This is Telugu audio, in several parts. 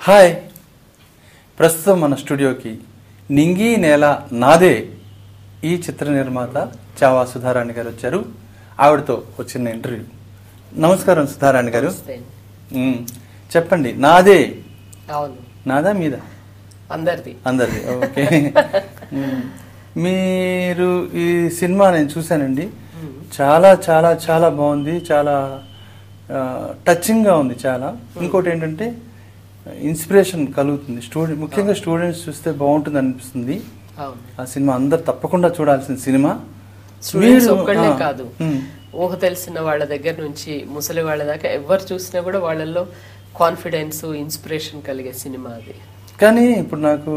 హాయ్ ప్రస్తుతం మన స్టూడియోకి నింగి నేల నాదే ఈ చిత్ర నిర్మాత చావా సుధారాణి గారు వచ్చారు ఆవిడతో వచ్చిన ఇంటర్వ్యూ నమస్కారం సుధారాణి గారు నమస్తే. మ్, చెప్పండి నాదే అవును నాదా మీద అందరిది అందరిది ఓకే మ్, మీరు ఈ సినిమా నేను చూశానండి చాలా చాలా చాలా బాగుంది చాలా టచింగ్గా ఉంది చాలా ఇంకోటి ఏంటంటే ఇన్స్పిరేషన్ కలుగుతుంది స్టూడెంట్ ముఖ్యంగా స్టూడెంట్స్ చూస్తే బాగుంటుంది అనిపిస్తుంది అవును ఆ సినిమా అందరు తప్పకుండా చూడాల్సిన సినిమా స్టూడెంట్స్ మీరు- ఒక్కళ్ళే ఆ, కాదు మ్, ఊహ తెలిసిన వాళ్ళ దగ్గర నుంచి ముసలి వాళ్ళ దాకా ఎవరు చూసినా కూడా వాళ్ళల్లో కాన్ఫిడెన్స్ ఇన్స్పిరేషన్ కలిగే సినిమా అది కానీ ఇప్పుడు నాకు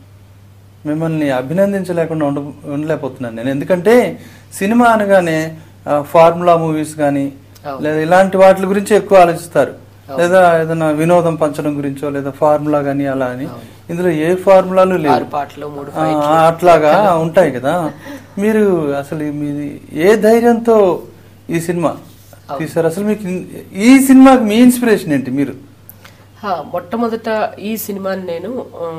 మిమ్మల్ని అభినందించలేకుండా ఉండ ఉండలేకపోతున్నాను నేను ఎందుకంటే సినిమా అనగానే ఫార్ములా మూవీస్ కానీ అవును. లేదా ఇలాంటి వాటి గురించి ఎక్కువ ఆలోచిస్తారు లేదా ఏదైనా వినోదం పంచడం గురించో లేదా ఫార్ములా కానీ అలా అని ఇందులో ఏ ఫార్ములాలు లేవు ఆరు పాటలు మూడు ఆ, అట్లాగా ఉంటాయి కదా మీరు అసలు మీది ఏ ధైర్యంతో ఈ సినిమా తీసారు అసలు మీకు ఇన్- ఈ సినిమాకి మీ ఇన్స్పిరేషన్ ఏంటి మీరు హా, మొట్టమొదట ఈ సినిమాని నేను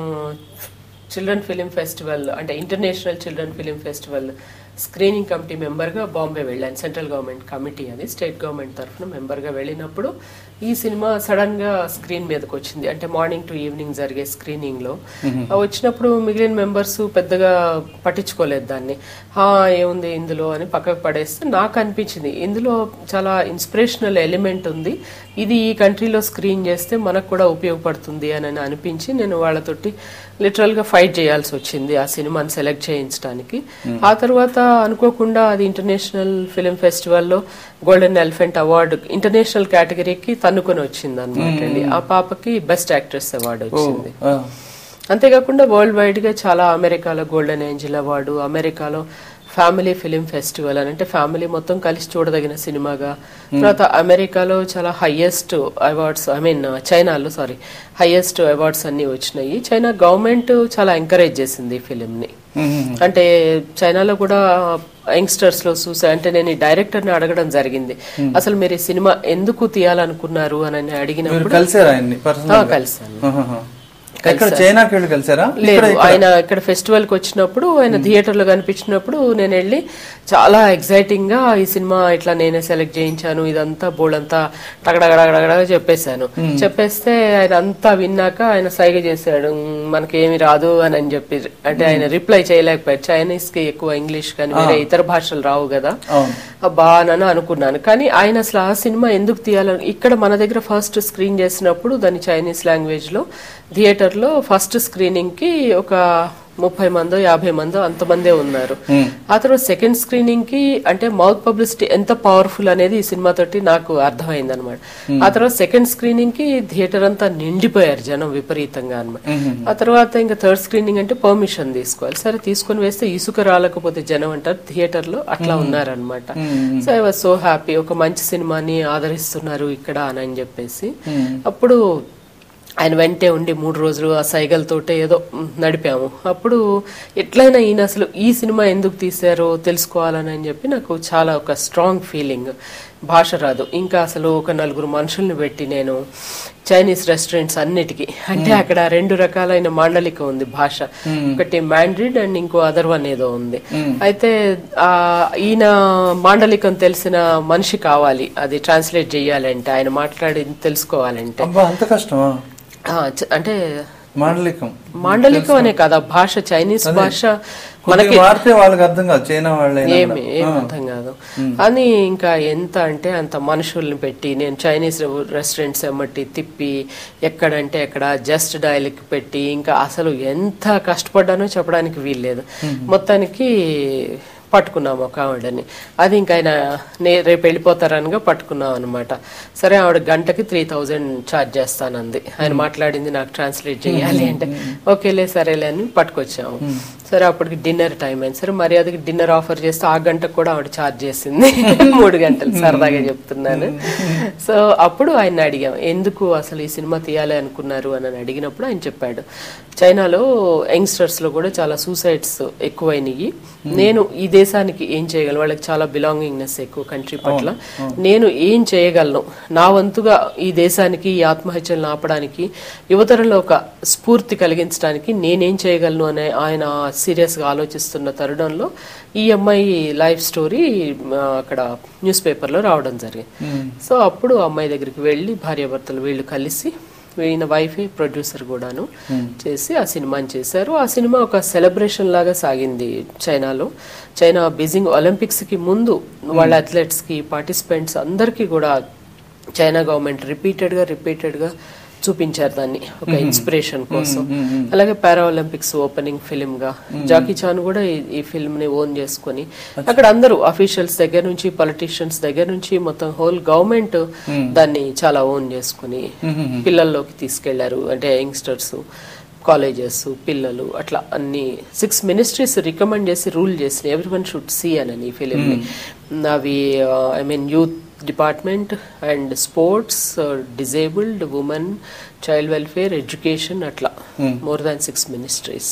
చిల్డ్రన్ ఫిలిం ఫెస్టివల్ అంటే international children film festival screening committee మెంబర్గా బాంబే వెళ్ళాను సెంట్రల్ గవర్నమెంట్ కమిటీ అది స్టేట్ గవర్నమెంట్ తరఫున మెంబర్గా వెళ్ళినప్పుడు ఈ సినిమా సడన్గా స్క్రీన్ మీదకి వచ్చింది అంటే మార్నింగ్ టు ఈవినింగ్ జరిగే స్క్రీనింగ్లో వచ్చినప్పుడు మిగిలిన మెంబర్స్ పెద్దగా పట్టించుకోలేదు దాన్ని "హా, ఏముంది ఇందులో అని పక్కకు పడేస్తే నాకు అనిపించింది ఇందులో చాలా ఇన్స్పిరేషనల్ ఎలిమెంట్ ఉంది ఇది ఈ కంట్రీలో స్క్రీన్ చేస్తే మనకు కూడా ఉపయోగపడుతుంది అని అనిపించి నేను వాళ్ళతోటి లిటరల్ గా ఫైట్ చేయాల్సి వచ్చింది ఆ సినిమాని సెలెక్ట్ చేయించడానికి ఆ తర్వాత అనుకోకుండా అది ఇంటర్నేషనల్ ఫిలిం ఫెస్టివల్లో గోల్డెన్ ఎలిఫెంట్ అవార్డు ఇంటర్నేషనల్ కేటగిరీకి తన్నుకొని వచ్చింది అనమాట ఆ పాపకి బెస్ట్ యాక్ట్రెస్ అవార్డు వచ్చింది ఆ, అంతేకాకుండా వరల్డ్ వైడ్ గా చాలా అమెరికాలో గోల్డెన్ ఏంజిల్ అవార్డు అమెరికాలో ఫ్యామిలీ ఫిలిం ఫెస్టివల్ అని అంటే ఫ్యామిలీ మొత్తం కలిసి చూడదగిన సినిమాగా తర్వాత అమెరికాలో చాలా హైయెస్ట్ అవార్డ్స్ ఐ మీన్ చైనాలో సారీ హైయెస్ట్ అవార్డ్స్ అన్ని వచ్చినాయి చైనా గవర్నమెంట్ చాలా ఎంకరేజ్ చేసింది ఈ ఫిలిం ని మ్మ్. అంటే చైనాలో కూడా యంగ్స్టర్స్ లో చూసా అంటే నేను ఈ డైరెక్టర్ ని అడగడం జరిగింది అసలు మీరు ఈ సినిమా ఎందుకు తీయాలనుకున్నారు అని మీరు అడిగినప్పుడు కలిసారా ఆయన్ని ఆ, పర్సనల్ కలిసాను ఆహాహా. ఎక్కడ చైనాకి వెళ్ళి కలిసారా లేదు ఆయన ఇక్కడ ఫెస్టివల్ కి వచ్చినప్పుడు ఆయన థియేటర్ లో కనిపించినప్పుడు నేను వెళ్ళి చాలా ఎక్సైటింగ్ గా ఈ సినిమా ఇట్లా నేనే సెలెక్ట్ చేయించాను ఇదంతా బోర్డు అంతా టగడగడగడగడగా చెప్పేశాను చెప్పేస్తే ఆయన అంతా విన్నాక ఆయన సైగ చేశాడు "మ్, మనకేమి రాదు అని అని చెప్పి అంటే ఆయన రిప్లై చేయలేకపోయారు చైనీస్ కి ఎక్కువ ఇంగ్లీష్ కానీ వేరే ఇతర భాషలు రావు కదా అవును అబ్బా అని అనుకున్నాను కానీ ఆయన అసలు ఆ సినిమా ఎందుకు తీయాలని ఇక్కడ మన దగ్గర ఫస్ట్ స్క్రీన్ చేసినప్పుడు దాని చైనీస్ లాంగ్వేజ్ లో థియేటర్ లో ఫస్ట్ స్క్రీనింగ్ కి ఒక ముప్పై మందో యాభై మందో అంతమందే ఉన్నారు ఆ తర్వాత సెకండ్ స్క్రీనింగ్ కి అంటే మౌత్ పబ్లిసిటీ ఎంత పవర్ఫుల్ అనేది ఈ సినిమా తోటి నాకు అర్థమైంది అనమాట ఆ తర్వాత సెకండ్ స్క్రీనింగ్ కి థియేటర్ అంతా నిండిపోయారు జనం విపరీతంగా అనమాట ఆ తర్వాత ఇంకా థర్డ్ స్క్రీనింగ్ అంటే పర్మిషన్ తీసుకోవాలి సరే తీసుకొని వేస్తే ఇసుక రాలకపోతే జనం అంటారు థియేటర్ లో అట్లా ఉన్నారనమాట so I was so happy ఒక మంచి సినిమాని ఆదరిస్తున్నారు ఇక్కడ అని అని చెప్పేసి అప్పుడు ఆయన వెంటే ఉండి మూడు రోజులు ఆ సైగలతోటే ఏదో మ్, నడిపాము అప్పుడు ఎట్లయినా ఈయన అసలు ఈ సినిమా ఎందుకు తీశారో తెలుసుకోవాలని అని చెప్పి నాకు చాలా ఒక స్ట్రాంగ్ ఫీలింగ్ భాష రాదు ఇంకా అసలు ఒక నలుగురు మనుషుల్ని పెట్టి నేను చైనీస్ రెస్టారెంట్స్ అన్నిటికీ అంటే అక్కడ రెండు రకాలైన మాండలికం ఉంది భాష ఒకటి మ్యాండ్రిడ్ అండ్ ఇంకో అదర్ వన్ ఏదో ఉంది అయితే ఆ ఈయన మాండలికం తెలిసిన మనిషి కావాలి అది ట్రాన్స్లేట్ చేయాలంటే ఆయన మాట్లాడి తెలుసుకోవాలంటే అబ్బా అంత కష్టమా ఆ, చ- అంటే మాండలికం మాండలికం అనే కదా భాష చైనీస్ భాష మనకి వాడితే వాళ్ళకి అర్థం కాదు చైనా వాళ్ళే ఏమి ఏం అర్థం కాదు అని ఇంకా ఎంత అంటే అంత మనుషుల్ని పెట్టి నేను చైనీస్ రెస్టారెంట్స్ ఎమ్మటి తిప్పి ఎక్కడంటే ఎక్కడ జస్ట్ డైల్కి పెట్టి ఇంకా అసలు ఎంత కష్టపడ్డానో చెప్పడానికి వీల్లేదు మొత్తానికి పట్టుకున్నాము ఒక ఆవిడని అది ఇంకా ఆయన నే రేపు వెళ్ళిపోతారనగా పట్టుకున్నాం అనమాట సరే ఆవిడ గంటకి త్రీ థౌజండ్ ఛార్జ్ చేస్తానంది ఆయన మాట్లాడింది నాకు ట్రాన్స్లేట్ చేయాలి అంటే ఓకేలే సరేలే అని పట్టుకొచ్చాము సరే అప్పటికి డిన్నర్ టైం అయింది సరే మర్యాదకి డిన్నర్ ఆఫర్ చేస్తే ఆ గంటకు కూడా ఆవిడ ఛార్జ్ చేసింది మూడు గంటలు సరదాగా చెప్తున్నాను సో అప్పుడు ఆయన అడిగాం ఎందుకు అసలు ఈ సినిమా తీయాలి అనుకున్నారు అని అడిగినప్పుడు ఆయన చెప్పాడు చైనాలో యంగ్స్టర్స్ లో కూడా చాలా సూసైడ్స్ ఎక్కువైనవి నేను ఈ దేశానికి ఏం చేయగలను వాళ్ళకి చాలా బిలాంగింగ్నెస్ ఎక్కువ కంట్రీ పట్ల నేను ఏం చేయగలను నా వంతుగా ఈ దేశానికి ఈ ఆత్మహత్యలను ఆపడానికి యువతరంలో ఒక స్ఫూర్తి కలిగించడానికి నేనేం చేయగలను అనే ఆయన సీరియస్ గా ఆలోచిస్తున్న తరుణంలో ఈ అమ్మాయి లైఫ్ స్టోరీ ఆ, అక్కడ న్యూస్ పేపర్లో రావడం జరిగింది సో అప్పుడు ఆ అమ్మాయి దగ్గరికి వెళ్ళి భార్యాభర్తలు వీళ్ళు కలిసి ఈయన వైఫే ప్రొడ్యూసర్ కూడాను చేసి ఆ సినిమాని చేశారు ఆ సినిమా ఒక సెలబ్రేషన్ లాగా సాగింది చైనాలో చైనా బీజింగ్ ఒలింపిక్స్ కి ముందు వాళ్ళ అథ్లెట్స్ కి పార్టిసిపెంట్స్ అందరికీ కూడా చైనా గవర్నమెంట్ రిపీటెడ్ గా రిపీటెడ్ గా చూపించారు దాన్ని ఒక ఇన్స్పిరేషన్ కోసం అలాగే పారా ఒలింపిక్స్ ఓపెనింగ్ ఫిలిం గా జాకీ చాన్ కూడా ఈ- ఈ ఫిల్మ్ ని ఓన్ చేసుకొని అక్కడ అందరూ అఫీషియల్స్ దగ్గర నుంచి పొలిటీషియన్స్ దగ్గర నుంచి మొత్తం హోల్ గవర్నమెంట్ దాన్ని చాలా ఓన్ చేసుకుని పిల్లల్లోకి తీసుకెళ్లారు అంటే యంగ్స్టర్స్ కాలేజెస్ పిల్లలు అట్లా అన్ని సిక్స్ మినిస్ట్రీస్ రికమెండ్ చేసి రూల్ చేసినాయి ఎవ్రీ వన్ షుడ్ సీ అని ఈ ఫిలిం అవి I mean youth department and sports disabled women child welfare education అట్లా more than six ministries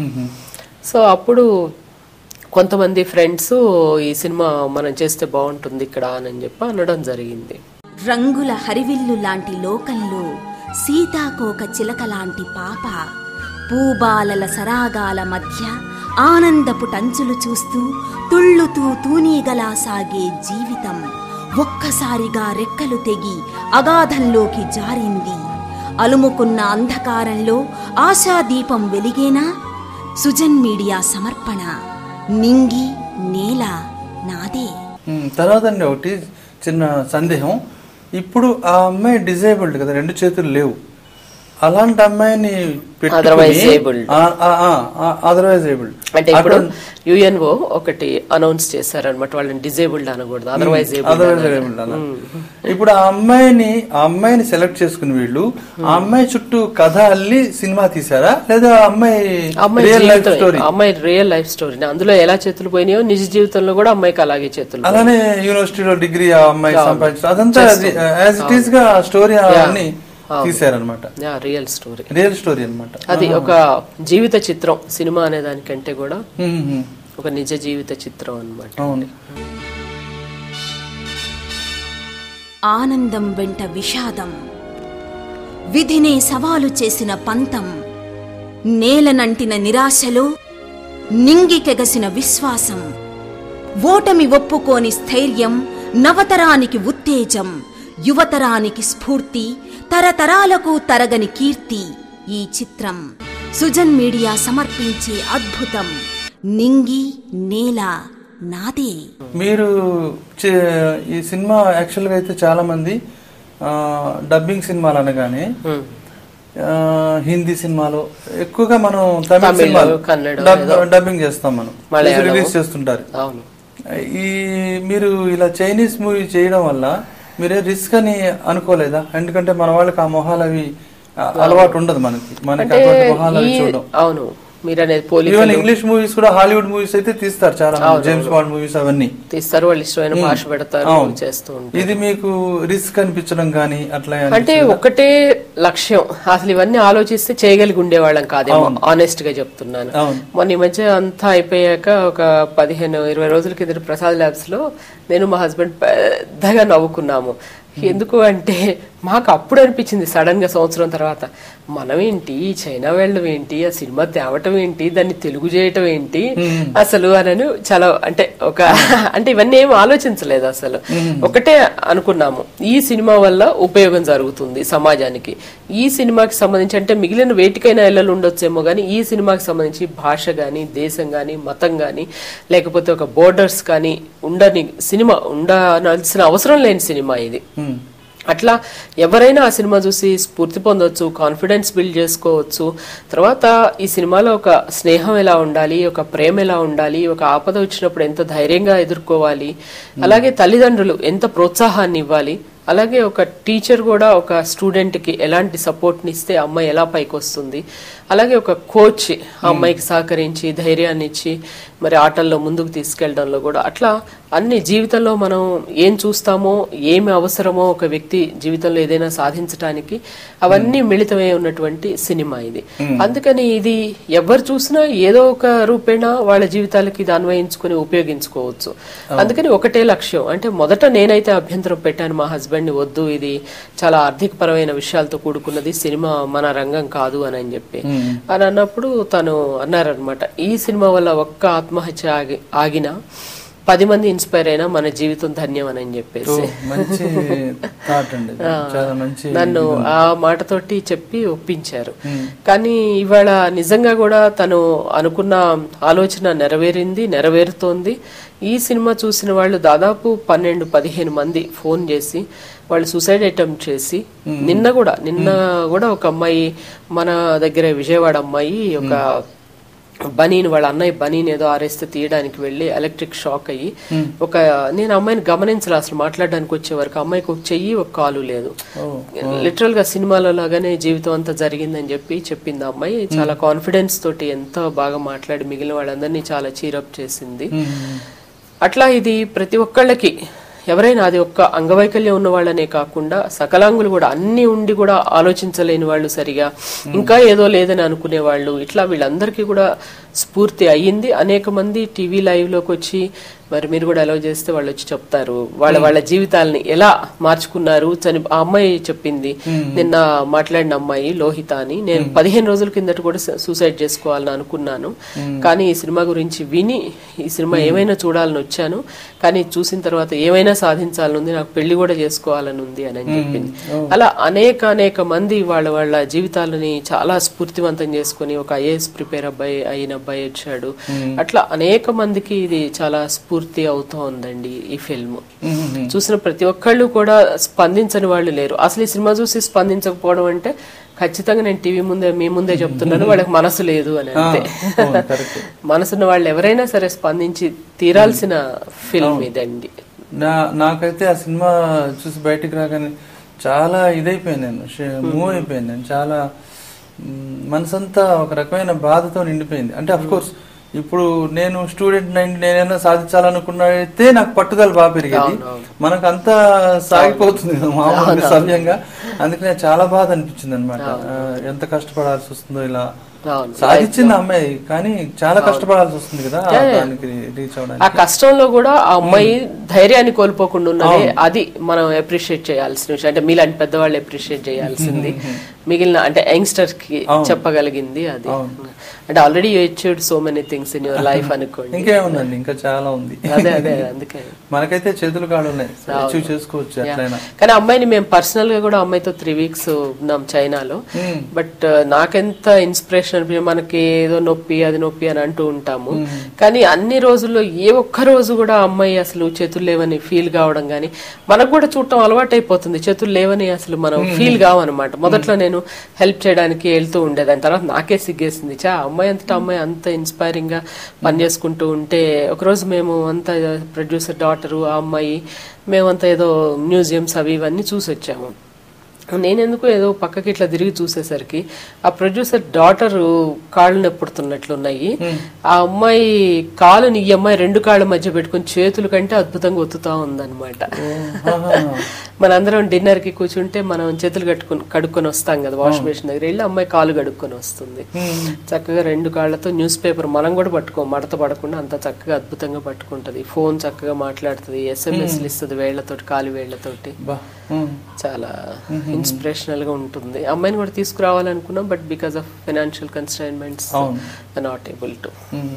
so అప్పుడు కొంతమంది ఫ్రెండ్స్ ఈ సినిమా మనం చేస్తే బాగుంటుంది ఇక్కడ అని చెప్పి అనడం జరిగింది రంగుల హరివిల్లు లాంటి లోకంలో సీతాకోక చిలక లాంటి పాప పూబాలల సరాగాల మధ్య ఆనందపు టంచులు చూస్తూ తుళ్ళుతూ తూనీగలా సాగే జీవితం ఒక్కసారిగా రెక్కలు తెగి అగాధంలోకి జారింది అలుముకున్న అంధకారంలో ఆశాదీపం వెలిగేనా సుజన్ మీడియా సమర్పణ నింగి నేల నాదే ఉమ్, తర్వాత అండి ఒకటి చిన్న సందేహం ఇప్పుడు ఆ అమ్మాయి డిజేబుల్డ్ కదా రెండు చేతులు లేవు అలాంటి అమ్మాయిని Otherwise abled. అదర్వైజ్ ఏబుల్డ్ అంటే ఇప్పుడు యుఎన్ఓ ఒకటి అనౌన్స్ చేశారనమాట వాళ్ళని డిజేబుల్డ్ అనకూడదు అదర్వైజ్ అదర్వైజ్ ఏబుల్డ్ అలా ఇప్పుడు ఆ అమ్మాయిని ఆ అమ్మాయిని సెలెక్ట్ చేసుకుని వీళ్ళు ఆ అమ్మాయి చుట్టూ కథ అల్లి సినిమా తీసారా లేదా ఆ అమ్మాయి అమ్మాయి రియల్ లైఫ్ జీవితం స్టోరీ అమ్మాయి రియల్ లైఫ్ స్టోరీ అందులో ఎలా చేతులు పోయినాయో నిజ జీవితంలో కూడా అమ్మాయికి అలాగే చేతులు అలానే యూనివర్సిటీలో డిగ్రీ ఆ అమ్మాయి సంపాదించారు అదంతా యాజ్ ఇట్ ఈస్ గా స్టోరీ అన్ని తీసారనమాట రియల్ స్టోరీ రియల్ స్టోరీ అనమాట అది ఒక జీవిత చిత్రం సినిమా అనే దానికంటే కూడా ఒక నిజ జీవిత చిత్రం అన్నమాట అవును ఆనందం వెంట విషాదం విధినే సవాలు చేసిన పంతం నేలనంటిన నిరాశలో నింగికెగసిన విశ్వాసం ఓటమి ఒప్పుకోని స్థైర్యం నవతరానికి ఉత్తేజం యువతరానికి స్ఫూర్తి తరతరాలకు తరగని కీర్తి ఈ చిత్రం సుజన్ మీడియా సమర్పించే అద్భుతం నింగి నేల నాదే మీరు చే- ఈ సినిమా యాక్చువల్గా అయితే చాలా మంది ఆ, డబ్బింగ్ సినిమాలు అనగానే Hmm. ఆ, హిందీ సినిమాలో ఎక్కువగా మనం తమిళ తమిళ్, సినిమాలు కన్నడ, డబ్- డబ్బింగ్ చేస్తాం మనం మలయాళం. రిలీజ్ చేస్తుంటారు అవును ఈ మీరు ఇలా చైనీస్ మూవీ చేయడం వల్ల మీరే రిస్క్ అని అనుకోలేదా ఎందుకంటే మన వాళ్ళకి ఆ మొహాలు అవి ఆ, అలవాటు ఉండదు మనకి మనకి అంటే అటువంటి మొహాలు అవి ఈ చూడడం అవును మీరు అనేది పోలీసు ఈవెన్ ఇంగ్లీష్ మూవీస్ కూడా హాలీవుడ్ మూవీస్ అయితే తీస్తారు చాలా మంది. జేమ్స్ బాండ్ మూవీస్ అవన్నీ తీస్తారు వాళ్ళు ఇష్టమైన భాష పెడతారు అవును. చేస్తూ ఉంటారు ఇది మీకు రిస్క్ అనిపించడం కానీ అట్లా అంటే ఒకటే లక్ష్యం అసలు ఇవన్నీ ఆలోచిస్తే చేయగలిగి ఉండేవాళ్ళం కాదేమో ఆనెస్ట్ గా చెప్తున్నాను అవును. మొన్న ఈ మధ్య అంతా అయిపోయాక ఒక పదిహేను ఇరవై రోజుల కింద ప్రసాద్ ల్యాబ్స్ లో నేను మా హస్బెండ్ పెద్దగా నవ్వుకున్నాము ఎందుకు అంటే మాకు అప్పుడు అనిపించింది సడన్ గా సంవత్సరం తర్వాత మనం ఏంటి చైనా వెళ్ళడం ఏంటి ఆ సినిమా తేవటం ఏంటి దాన్ని తెలుగు చేయటం ఏంటి అసలు అని చాలా అంటే ఒక అంటే ఇవన్నీ ఏం ఆలోచించలేదు అసలు ఒకటే అనుకున్నాము ఈ సినిమా వల్ల ఉపయోగం జరుగుతుంది సమాజానికి ఈ సినిమాకి సంబంధించి అంటే మిగిలిన వేటికైనా ఇళ్ళలు ఉండొచ్చేమో కానీ ఈ సినిమాకి సంబంధించి భాష గాని దేశం గాని మతం గాని లేకపోతే ఒక బోర్డర్స్ కానీ ఉండని సినిమా ఉండనాల్సిన అవసరం లేని సినిమా ఇది ఉమ్. అట్లా ఎవరైనా ఆ సినిమా చూసి స్ఫూర్తి పొందొచ్చు కాన్ఫిడెన్స్ బిల్డ్ చేసుకోవచ్చు తర్వాత ఈ సినిమాలో ఒక స్నేహం ఎలా ఉండాలి ఒక ప్రేమ ఎలా ఉండాలి ఒక ఆపద వచ్చినప్పుడు ఎంత ధైర్యంగా ఎదుర్కోవాలి అలాగే తల్లిదండ్రులు ఎంత ప్రోత్సాహాన్ని ఇవ్వాలి అలాగే ఒక టీచర్ కూడా ఒక స్టూడెంట్ కి ఎలాంటి సపోర్ట్ ని ఇస్తే అమ్మాయి ఎలా పైకి వస్తుంది అలాగే ఒక కోచ్ ఆ అమ్మాయికి సహకరించి ధైర్యాన్ని ఇచ్చి మరి ఆటల్లో ముందుకు తీసుకెళ్లడంలో కూడా అట్లా అన్ని జీవితంలో మనం ఏం చూస్తామో ఏమి అవసరమో ఒక వ్యక్తి జీవితంలో ఏదైనా సాధించడానికి అవన్నీ మిళితమై ఉన్నటువంటి సినిమా ఇది అందుకని ఇది ఎవరు చూసినా ఏదో ఒక రూపేణ వాళ్ళ జీవితాలకి ఇది అన్వయించుకుని ఉపయోగించుకోవచ్చు అందుకని ఒకటే లక్ష్యం అంటే మొదట నేనైతే అభ్యంతరం పెట్టాను మా హస్బెండ్ ని వద్దు ఇది చాలా ఆర్థికపరమైన విషయాలతో కూడుకున్నది సినిమా మన రంగం కాదు అని అని చెప్పి అని అన్నప్పుడు తను అన్నారనమాట ఈ సినిమా వల్ల ఒక్క ఆత్మహత్య ఆగి ఆగినా పది మంది ఇన్స్పైర్ అయినా మన జీవితం ధన్యం అని చెప్పేసి మంచి థాట్ అండి ఇది. చాలా మంచి నన్ను ఆ మాటతోటి చెప్పి ఒప్పించారు కానీ ఇవాళ నిజంగా కూడా తను అనుకున్న ఆలోచన నెరవేరింది నెరవేరుతోంది ఈ సినిమా చూసిన వాళ్ళు దాదాపు పన్నెండు పదిహేను మంది ఫోన్ చేసి వాళ్ళు సూసైడ్ అటెంప్ట్ చేసి నిన్న కూడా నిన్న కూడా ఒక అమ్మాయి మన దగ్గర విజయవాడ అమ్మాయి ఒక బనీని వాళ్ళ అన్నయ్య బనీని ఏదో ఆరేస్తే తీయడానికి వెళ్ళి ఎలక్ట్రిక్ షాక్ అయ్యి ఒక నేను అమ్మాయిని గమనించలే అసలు మాట్లాడడానికి వచ్చే వరకు అమ్మాయికి ఒక చెయ్యి ఒక కాలు లేదు లిటరల్ గా సినిమాలో లాగానే జీవితం అంతా జరిగిందని చెప్పి చెప్పింది ఆ అమ్మాయి చాలా కాన్ఫిడెన్స్ తోటి ఎంతో బాగా మాట్లాడి మిగిలిన వాళ్ళందరినీ చాలా చీరప్ చేసింది అట్లా ఇది ప్రతి ఒక్కళ్ళకి ఎవరైనా అది ఒక్క అంగవైకల్యం ఉన్న వాళ్ళనే కాకుండా సకలాంగులు కూడా అన్ని ఉండి కూడా ఆలోచించలేని వాళ్ళు సరిగా ఇంకా ఏదో లేదని అనుకునే వాళ్ళు ఇట్లా వీళ్ళందరికీ కూడా స్ఫూర్తి అయ్యింది అనేక మంది టీవీ లైవ్ లోకి వచ్చి మరి మీరు కూడా అలౌ చేస్తే వాళ్ళు వచ్చి చెప్తారు వాళ్ళ వాళ్ళ జీవితాలని ఎలా మార్చుకున్నారు చని ఆ అమ్మాయి చెప్పింది నిన్న మాట్లాడిన అమ్మాయి లోహిత అని నేను పదిహేను రోజుల కిందట కూడా సూసైడ్ చేసుకోవాలని అనుకున్నాను కానీ ఈ సినిమా గురించి విని ఈ సినిమా ఏమైనా చూడాలని వచ్చాను కానీ చూసిన తర్వాత ఏమైనా సాధించాలని ఉంది నాకు పెళ్లి కూడా చేసుకోవాలని ఉంది అని అని చెప్పింది అలా అనేక అనేక మంది వాళ్ళ వాళ్ళ జీవితాలని చాలా స్ఫూర్తివంతం చేసుకుని ఒక ఐఏఎస్ ప్రిపేర్ అబ్బాయి అయిన అబ్బాయి వచ్చాడు అట్లా అనేక మందికి ఇది చాలా స్ఫూర్తి అవుతూ ఉందండి ఈ ఫిల్మ్ చూసిన ప్రతి ఒక్కళ్ళు కూడా స్పందించని వాళ్ళు లేరు అసలు ఈ సినిమా చూసి స్పందించకపోవడం అంటే ఖచ్చితంగా నేను టీవీ ముందే మీ ముందే చెప్తున్నాను వాళ్ళకి మనసు లేదు అని అంతే అవును, correct. మనసున్న వాళ్ళు ఎవరైనా సరే స్పందించి తీరాల్సిన ఫిల్మ్ ఇదండి నా నాకైతే ఆ సినిమా చూసి బయటికి రాగానే చాలా ఇదైపోయాను నేను మూవ్ అయిపోయాను నేను చాలా మ్, మనసంతా ఒక రకమైన బాధతో నిండిపోయింది అంటే అఫ్ కోర్స్ ఇప్పుడు నేను స్టూడెంట్ నైన్ నేనైనా సాధించాలనుకున్నైతే నాకు పట్టుదల బాగా పెరిగేది మనకు అంతా సాగిపోతుంది కదా మామూలుగా సవ్యంగా అందుకనే చాలా బాధ అనిపించింది అనమాట ఎంత కష్టపడాల్సి వస్తుందో ఇలా అవును. సాధించింది ఆ అమ్మాయి కానీ చాలా కష్టపడాల్సి వస్తుంది కదా దానికి రీచ్ అవడానికి ఆ కష్టంలో కూడా ఆ అమ్మాయి ధైర్యాన్ని కోల్పోకుండా ఉన్నది అది మనం అప్రిషియేట్ చేయాల్సిన విషయం అంటే మీలాంటి పెద్దవాళ్ళు అప్రిషియేట్ చేయాల్సింది మిగిలిన అంటే యంగ్స్టర్ కి చెప్పగలిగింది అది అంటే already you achieved so many things in your life అనుకోండి ఇంకేముందండి ఇంకా చాలా ఉంది అదే అదే అందుకే మనకైతే చేతులు కాళ్ళు ఉన్నాయి అచీవ్ చేసుకోవచ్చు ఎట్లయినా కానీ అమ్మాయిని మేము పర్సనల్ గా కూడా అమ్మాయితో త్రీ వీక్స్ ఉన్నాం చైనాలో బట్ నాకెంత ఇన్స్పిరేషన్ అనిపించింది మనకి ఏదో నొప్పి అది నొప్పి అని అంటూ ఉంటాము కానీ అన్ని రోజుల్లో ఏ ఒక్క రోజు కూడా ఆ అమ్మాయి అసలు చేతులు లేవని ఫీల్ కావడం కానీ మనకు కూడా చూడటం అలవాటు అయిపోతుంది చేతులు లేవని అసలు మనం ఫీల్ కావన్నమాట మొదట్లో నేను హెల్ప్ చేయడానికి వెళ్తూ ఉండేదాని తర్వాత నాకే సిగ్గేసింది చా అమ్మాయి అంతటా అమ్మాయి అంత ఇన్స్పైరింగ్ గా పనిచేసుకుంటూ ఉంటే ఒకరోజు మేము అంతా ప్రొడ్యూసర్ డాటరు ఆ అమ్మాయి మేమంతా ఏదో మ్యూజియంస్ అవి ఇవన్నీ చూసి వచ్చాము నేనెందుకు ఏదో పక్కకి ఇట్లా తిరిగి చూసేసరికి ఆ ప్రొడ్యూసర్ డాటర్ కాళ్ళు నొప్పుడుతున్నట్లున్నాయి ఆ అమ్మాయి కాలుని ఈ అమ్మాయి రెండు కాళ్ళ మధ్య పెట్టుకుని చేతుల కంటే అద్భుతంగా ఒత్తుతా ఉందన్నమాట మనందరం డిన్నర్ కి కూర్చుంటే మనం చేతులు కట్టుకుని కడుక్కొని వస్తాం కదా వాష్ బేసిన్ దగ్గర వెళ్ళి అమ్మాయి కాలు కడుక్కొని వస్తుంది చక్కగా రెండు కాళ్ళతో న్యూస్ పేపర్ మనం కూడా పట్టుకో మడత పడకుండా అంత చక్కగా అద్భుతంగా పట్టుకుంటది ఫోన్ చక్కగా మాట్లాడుతుంది ఎస్ఎంఎస్లు ఇస్తుంది వేళ్లతోటి కాలి వేళ్లతోటి బా ఉమ్. చాలా ఇన్స్పిరేషనల్ గా ఉంటుంది అమ్మాయిని కూడా తీసుకురావాలనుకున్నాం but because of financial constraints అవును. Not able to um.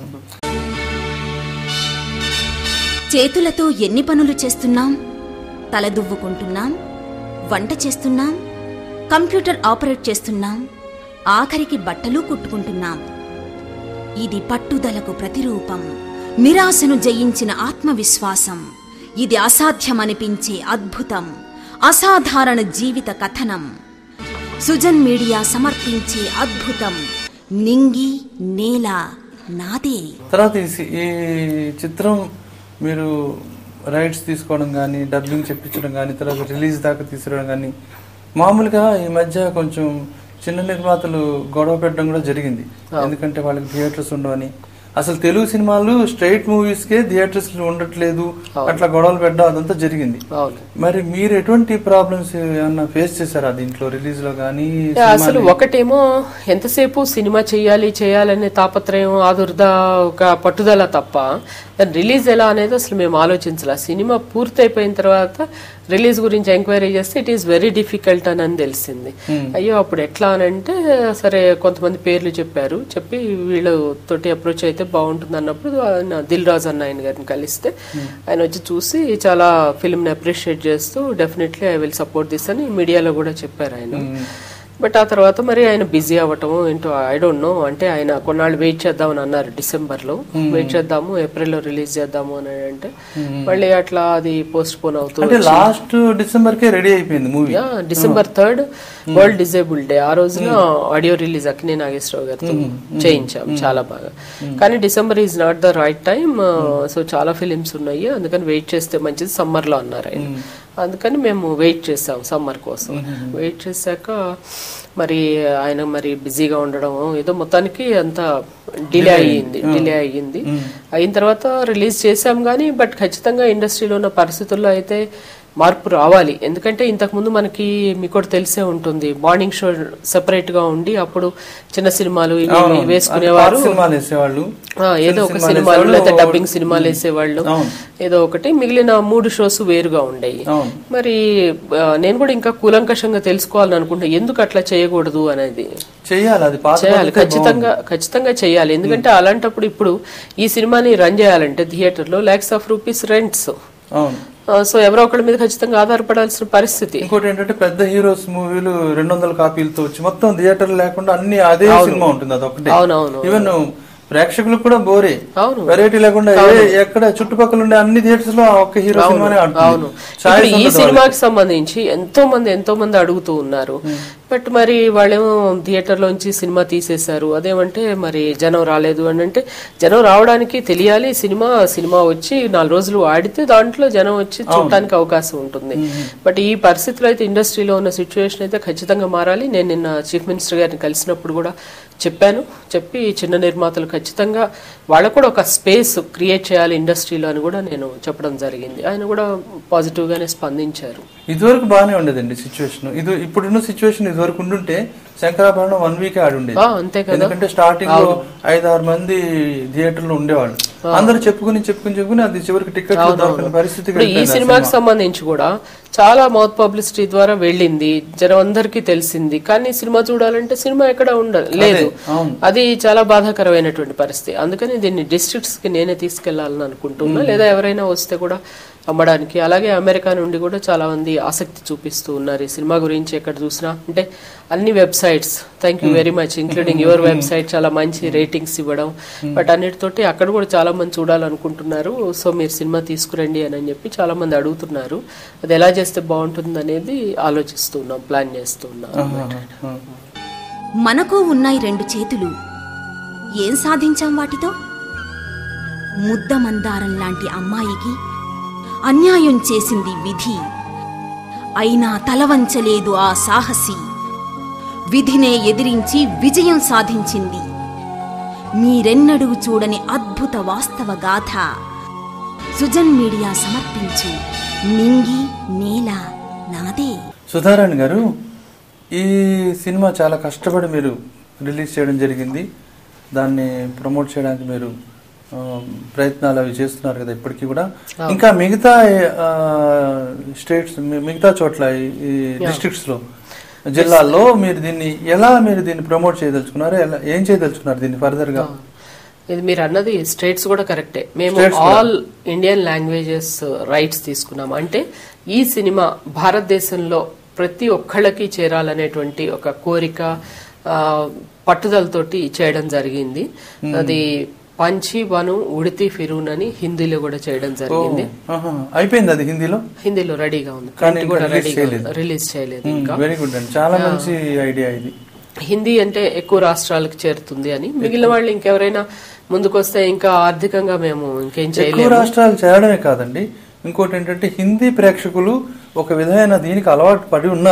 చేతులతో ఎన్ని పనులు చేస్తున్నాం తల దువ్వుకుంటున్నాం వంట చేస్తున్నాం కంప్యూటర్ ఆపరేట్ చేస్తున్నాం ఆఖరికి బట్టలు కుట్టుకుంటున్నాం ఇది పట్టుదలకు ప్రతిరూపం నిరాశను జయించిన ఆత్మవిశ్వాసం ఇది అసాధ్యమనిపించే అద్భుతం అసాధారణ జీవిత కథనం సుజన్ మీడియా సమర్పించే అద్భుతం నింగి నేల నాదే తర్వాత ఈ సి- ఈ చిత్రం మీరు రైట్స్ తీసుకోవడం కానీ డబ్బింగ్ చెప్పించడం కానీ తర్వాత రిలీజ్ దాకా తీసుకురావడం కానీ మామూలుగా ఈ మధ్య కొంచెం చిన్న నిర్మాతలు గొడవ పెట్టడం కూడా జరిగింది ఎందుకంటే వాళ్ళకి థియేటర్స్ ఉండవని అసలు తెలుగు సినిమాలు స్ట్రైట్ మూవీస్ కే థియేటర్స్ ఉండట్లేదు అట్లా గొడవలు పెట్టడం అదంతా జరిగింది అవును మరి మీరు ఎటువంటి ప్రాబ్లమ్స్ ఏమన్నా ఫేస్ చేశారా దీంట్లో రిలీజ్ లో కానీ యా, అసలు ఒకటేమో ఎంతసేపు సినిమా చేయాలి చేయాలనే తాపత్రయం ఆదుర్ద ఒక పట్టుదల తప్ప దాని రిలీజ్ ఎలా అనేది అసలు మేము ఆలోచించాలి సినిమా పూర్తయిపోయిన తర్వాత రిలీజ్ గురించి ఎంక్వైరీ చేస్తే ఇట్ ఈస్ వెరీ డిఫికల్ట్ అని అని తెలిసింది అయ్యో అప్పుడు ఎట్లా అని అంటే సరే కొంతమంది పేర్లు చెప్పారు చెప్పి వీళ్ళు తోటి అప్రోచ్ అయితే బాగుంటుంది అన్నప్పుడు ఆయన దిల్ రాజు అన్న ఆయన గారిని కలిస్తే ఆయన వచ్చి చూసి చాలా ఫిల్మ్ని అప్రిషియేట్ చేస్తూ definitely I will support this అని మీడియాలో కూడా చెప్పారు ఆయన బట్ ఆ తర్వాత మరి ఆయన బిజీ అవ్వటం ఏంటో ఐ డోంట్ నో అంటే ఆయన కొన్నాళ్ళు వెయిట్ చేద్దామని అన్నారు డిసెంబర్ లో వెయిట్ చేద్దాము ఏప్రిల్ లో రిలీజ్ చేద్దాము అని అంటే మళ్ళీ అట్లా అది పోస్ట్ పోన్ అవుతూ అంటే లాస్ట్ డిసెంబర్ కే రెడీ అయిపోయింది movie yeah December third world disabled day ఆ రోజున ఆడియో రిలీజ్ అక్కినే నాగేశ్వరరావు గారితో చేయించాం చాలా బాగా కానీ December is not the right time so చాలా ఫిలిమ్స్ ఉన్నాయి అందుకని వెయిట్ చేస్తే మంచిది సమ్మర్ లో అన్నారు ఆయన అందుకని మేము వెయిట్ చేసాం సమ్మర్ కోసం వెయిట్ చేశాక మరి ఆయన మరి బిజీగా ఉండడం ఏదో మొత్తానికి అంత డిలే అయ్యింది డిలే అయ్యింది అయిన తర్వాత రిలీజ్ చేసాం కానీ బట్ ఖచ్చితంగా ఇండస్ట్రీలో ఉన్న పరిస్థితుల్లో అయితే మార్పు రావాలి ఎందుకంటే ఇంతకు ముందు మనకి మీకు కూడా తెలిసే ఉంటుంది మార్నింగ్ షో సెపరేట్ గా ఉండి అప్పుడు చిన్న సినిమాలు ఇవి ఇవి వేసుకునేవారు పాత సినిమాలు వేసేవాళ్ళు ఆ, ఏదో ఒక సినిమాలు లేకపోతే డబ్బింగ్ సినిమాలు వేసేవాళ్ళు ఏదో ఒకటి మిగిలిన మూడు షోస్ వేరుగా ఉండేవి అవును. మరి ఆ, నేను కూడా ఇంకా కూలంకషంగా తెలుసుకోవాలని అనుకుంటా ఎందుకు అట్లా చేయకూడదు అనేది చెయ్యాలి అది పాత చేయాలి ఖచ్చితంగా ఖచ్చితంగా చేయాలి ఎందుకంటే అలాంటప్పుడు ఇప్పుడు ఈ సినిమాని రన్ చేయాలంటే థియేటర్ లో లాక్స్ ఆఫ్ రూపీస్ రెంట్స్ అవును సో ఎవరో ఒకళ్ళ మీద ఖచ్చితంగా ఆధారపడాల్సిన పరిస్థితి ఇంకోటి ఏంటంటే పెద్ద హీరోస్ మూవీలు రెండు వందల కాపీలతో వచ్చి మొత్తం థియేటర్ లేకుండా అన్ని అదే సినిమా ఉంటుంది అది ఒకటే అవునవును ఈవెన్ ప్రేక్షకులకు కూడా బోరే అవును వెరైటీ లేకుండా ఏ- ఎక్కడ చుట్టుపక్కల ఉండే అన్ని థియేటర్స్ లో ఆ ఒక్క హీరో సినిమానే అవును ఆడుతుంది ఇప్పుడు ఈ సినిమాకి సంబంధించి ఎంతో మంది ఎంతో మంది అడుగుతూ ఉన్నారు బట్ మరి వాళ్ళేమో థియేటర్ లోంచి సినిమా తీసేశారు అదేమంటే మరి జనం రాలేదు అని అంటే జనం రావడానికి తెలియాలి సినిమా సినిమా వచ్చి నాలుగు రోజులు ఆడితే దాంట్లో జనం వచ్చి చూడటానికి అవకాశం ఉంటుంది బట్ ఈ పరిస్థితిలో అయితే ఇండస్ట్రీలో ఉన్న సిచ్యువేషన్ అయితే ఖచ్చితంగా మారాలి నేను నిన్న చీఫ్ మినిస్టర్ గారిని కలిసినప్పుడు కూడా చెప్పాను చెప్పి చిన్న నిర్మాతలు ఖచ్చితంగా వాళ్ళకు కూడా ఒక స్పేస్ క్రియేట్ చేయాలి ఇండస్ట్రీలో అని కూడా నేను చెప్పడం జరిగింది ఆయన కూడా పాజిటివ్ గానే స్పందించారు ఇదివరకు బాగానే ఉండేదండి సిచ్యువేషన్ ఇది ఇప్పుడున్న సిచ్యువేషన్ ఇదివరకు ఉండుంటే శంకరాభరణం వన్ వీక్ ఆడి ఉండేది ఆ, అంతే కదా ఎందుకంటే స్టార్టింగ్ లో ఐదు ఆరు మంది థియేటర్ లో ఉండేవాళ్ళు అందరూ చెప్పుకుని చెప్పుకుని చెప్పుకుని అది చివరికి టికెట్ దొరకని పరిస్థితికి ఇప్పుడు ఈ వెళ్ళిపోయింది ఆ సినిమాకి సంబంధించి కూడా చాలా మౌత్ పబ్లిసిటీ ద్వారా వెళ్ళింది జనం అందరికీ తెలిసింది కానీ సినిమా చూడాలంటే సినిమా ఎక్కడ ఉండదు లేదు అవును. అది చాలా బాధాకరమైనటువంటి పరిస్థితి అందుకని దీన్ని డిస్ట్రిక్ట్స్ కి నేనే తీసుకెళ్లాలని అనుకుంటున్నా లేదా ఎవరైనా వస్తే కూడా అమ్మడానికి అలాగే అమెరికా నుండి కూడా చాలా మంది ఆసక్తి చూపిస్తూ ఉన్నారు ఈ సినిమా గురించి ఎక్కడ చూసినా అంటే అన్ని websites thank you very much including your website చాలా మంచి రేటింగ్స్ ఇవ్వడం బట్ అన్నిటితోటి అక్కడ కూడా చాలా మంది చూడాలనుకుంటున్నారు సో మీరు సినిమా తీసుకురండి అని చెప్పి చాలా మంది అడుగుతున్నారు అది ఎలా చేస్తే బాగుంటుంది అనేది ఆలోచిస్తున్నాం ప్లాన్ చేస్తున్నాం ఆ. మనకు ఉన్నాయి రెండు చేతులు ఏం సాధించాం వాటితో ముద్ద మందారం లాంటి అమ్మాయికి అన్యాయం చేసింది విధి అయినా తలవంచలేదు ఆ సాహసి విధినే ఎదిరించి విజయం సాధించింది మీరెన్నడూ చూడని అద్భుత వాస్తవ గాథ సుజన్ మీడియా సమర్పించు నింగి నేల నాదే సుధారాణి గారు ఈ సినిమా చాలా కష్టపడి మీరు రిలీజ్ చేయడం జరిగింది దాన్ని ప్రమోట్ చేయడానికి మీరు ఆ, ప్రయత్నాలు అవి చేస్తున్నారు కదా ఇప్పటికీ కూడా ఇంకా మిగతా స్టేట్స్ మిగతా చోట్ల ఈ- ఈ డిస్ట్రిక్ట్స్ లో జిల్లాల్లో మీరు దీన్ని ఎలా మీరు దీన్ని ప్రమోట్ చేయదలుచుకున్నారు ఎలా ఏం చేయదలుచుకున్నారు దీన్ని ఫర్దర్ గా ఇది మీరు అన్నది స్టేట్స్ కూడా కరెక్టే మేము ఆల్ ఇండియన్ లాంగ్వేజెస్ రైట్స్ తీసుకున్నాం అంటే ఈ సినిమా భారతదేశంలో ప్రతి ఒక్కళ్ళకి చేరాలనేటువంటి ఒక కోరిక ఆ, పట్టుదలతోటి చేయడం జరిగింది అది పంచి వను ఉడితి ఫిరూన్ అని హిందీలో కూడా చేయడం జరిగింది ఆహా. అయిపోయింది అది హిందీలో హిందీలో రెడీగా ఉంది కానీ ప్రింట్ ఇంకా కూడా release రెడీగా చేయలేదు. ఉంది రిలీజ్ చేయలేదు ఇంకా వెరీ గుడ్ అండి చాలా మంచి ఐడియా ఇది హిందీ అంటే ఎక్కువ రాష్ట్రాలకు చేరుతుంది అని మిగిలిన వాళ్ళు ఇంకెవరైనా ముందుకొస్తే ఇంకా ఆర్థికంగా మేము ఇంకేం ఎక్కువ చేయలేము రాష్ట్రాలు చేరడమే కాదండి ఇంకోటి ఏంటంటే హిందీ ప్రేక్షకులు ఒక విధమైన దీనికి అలవాటు పడి ఉన్నారు వాళ్ళు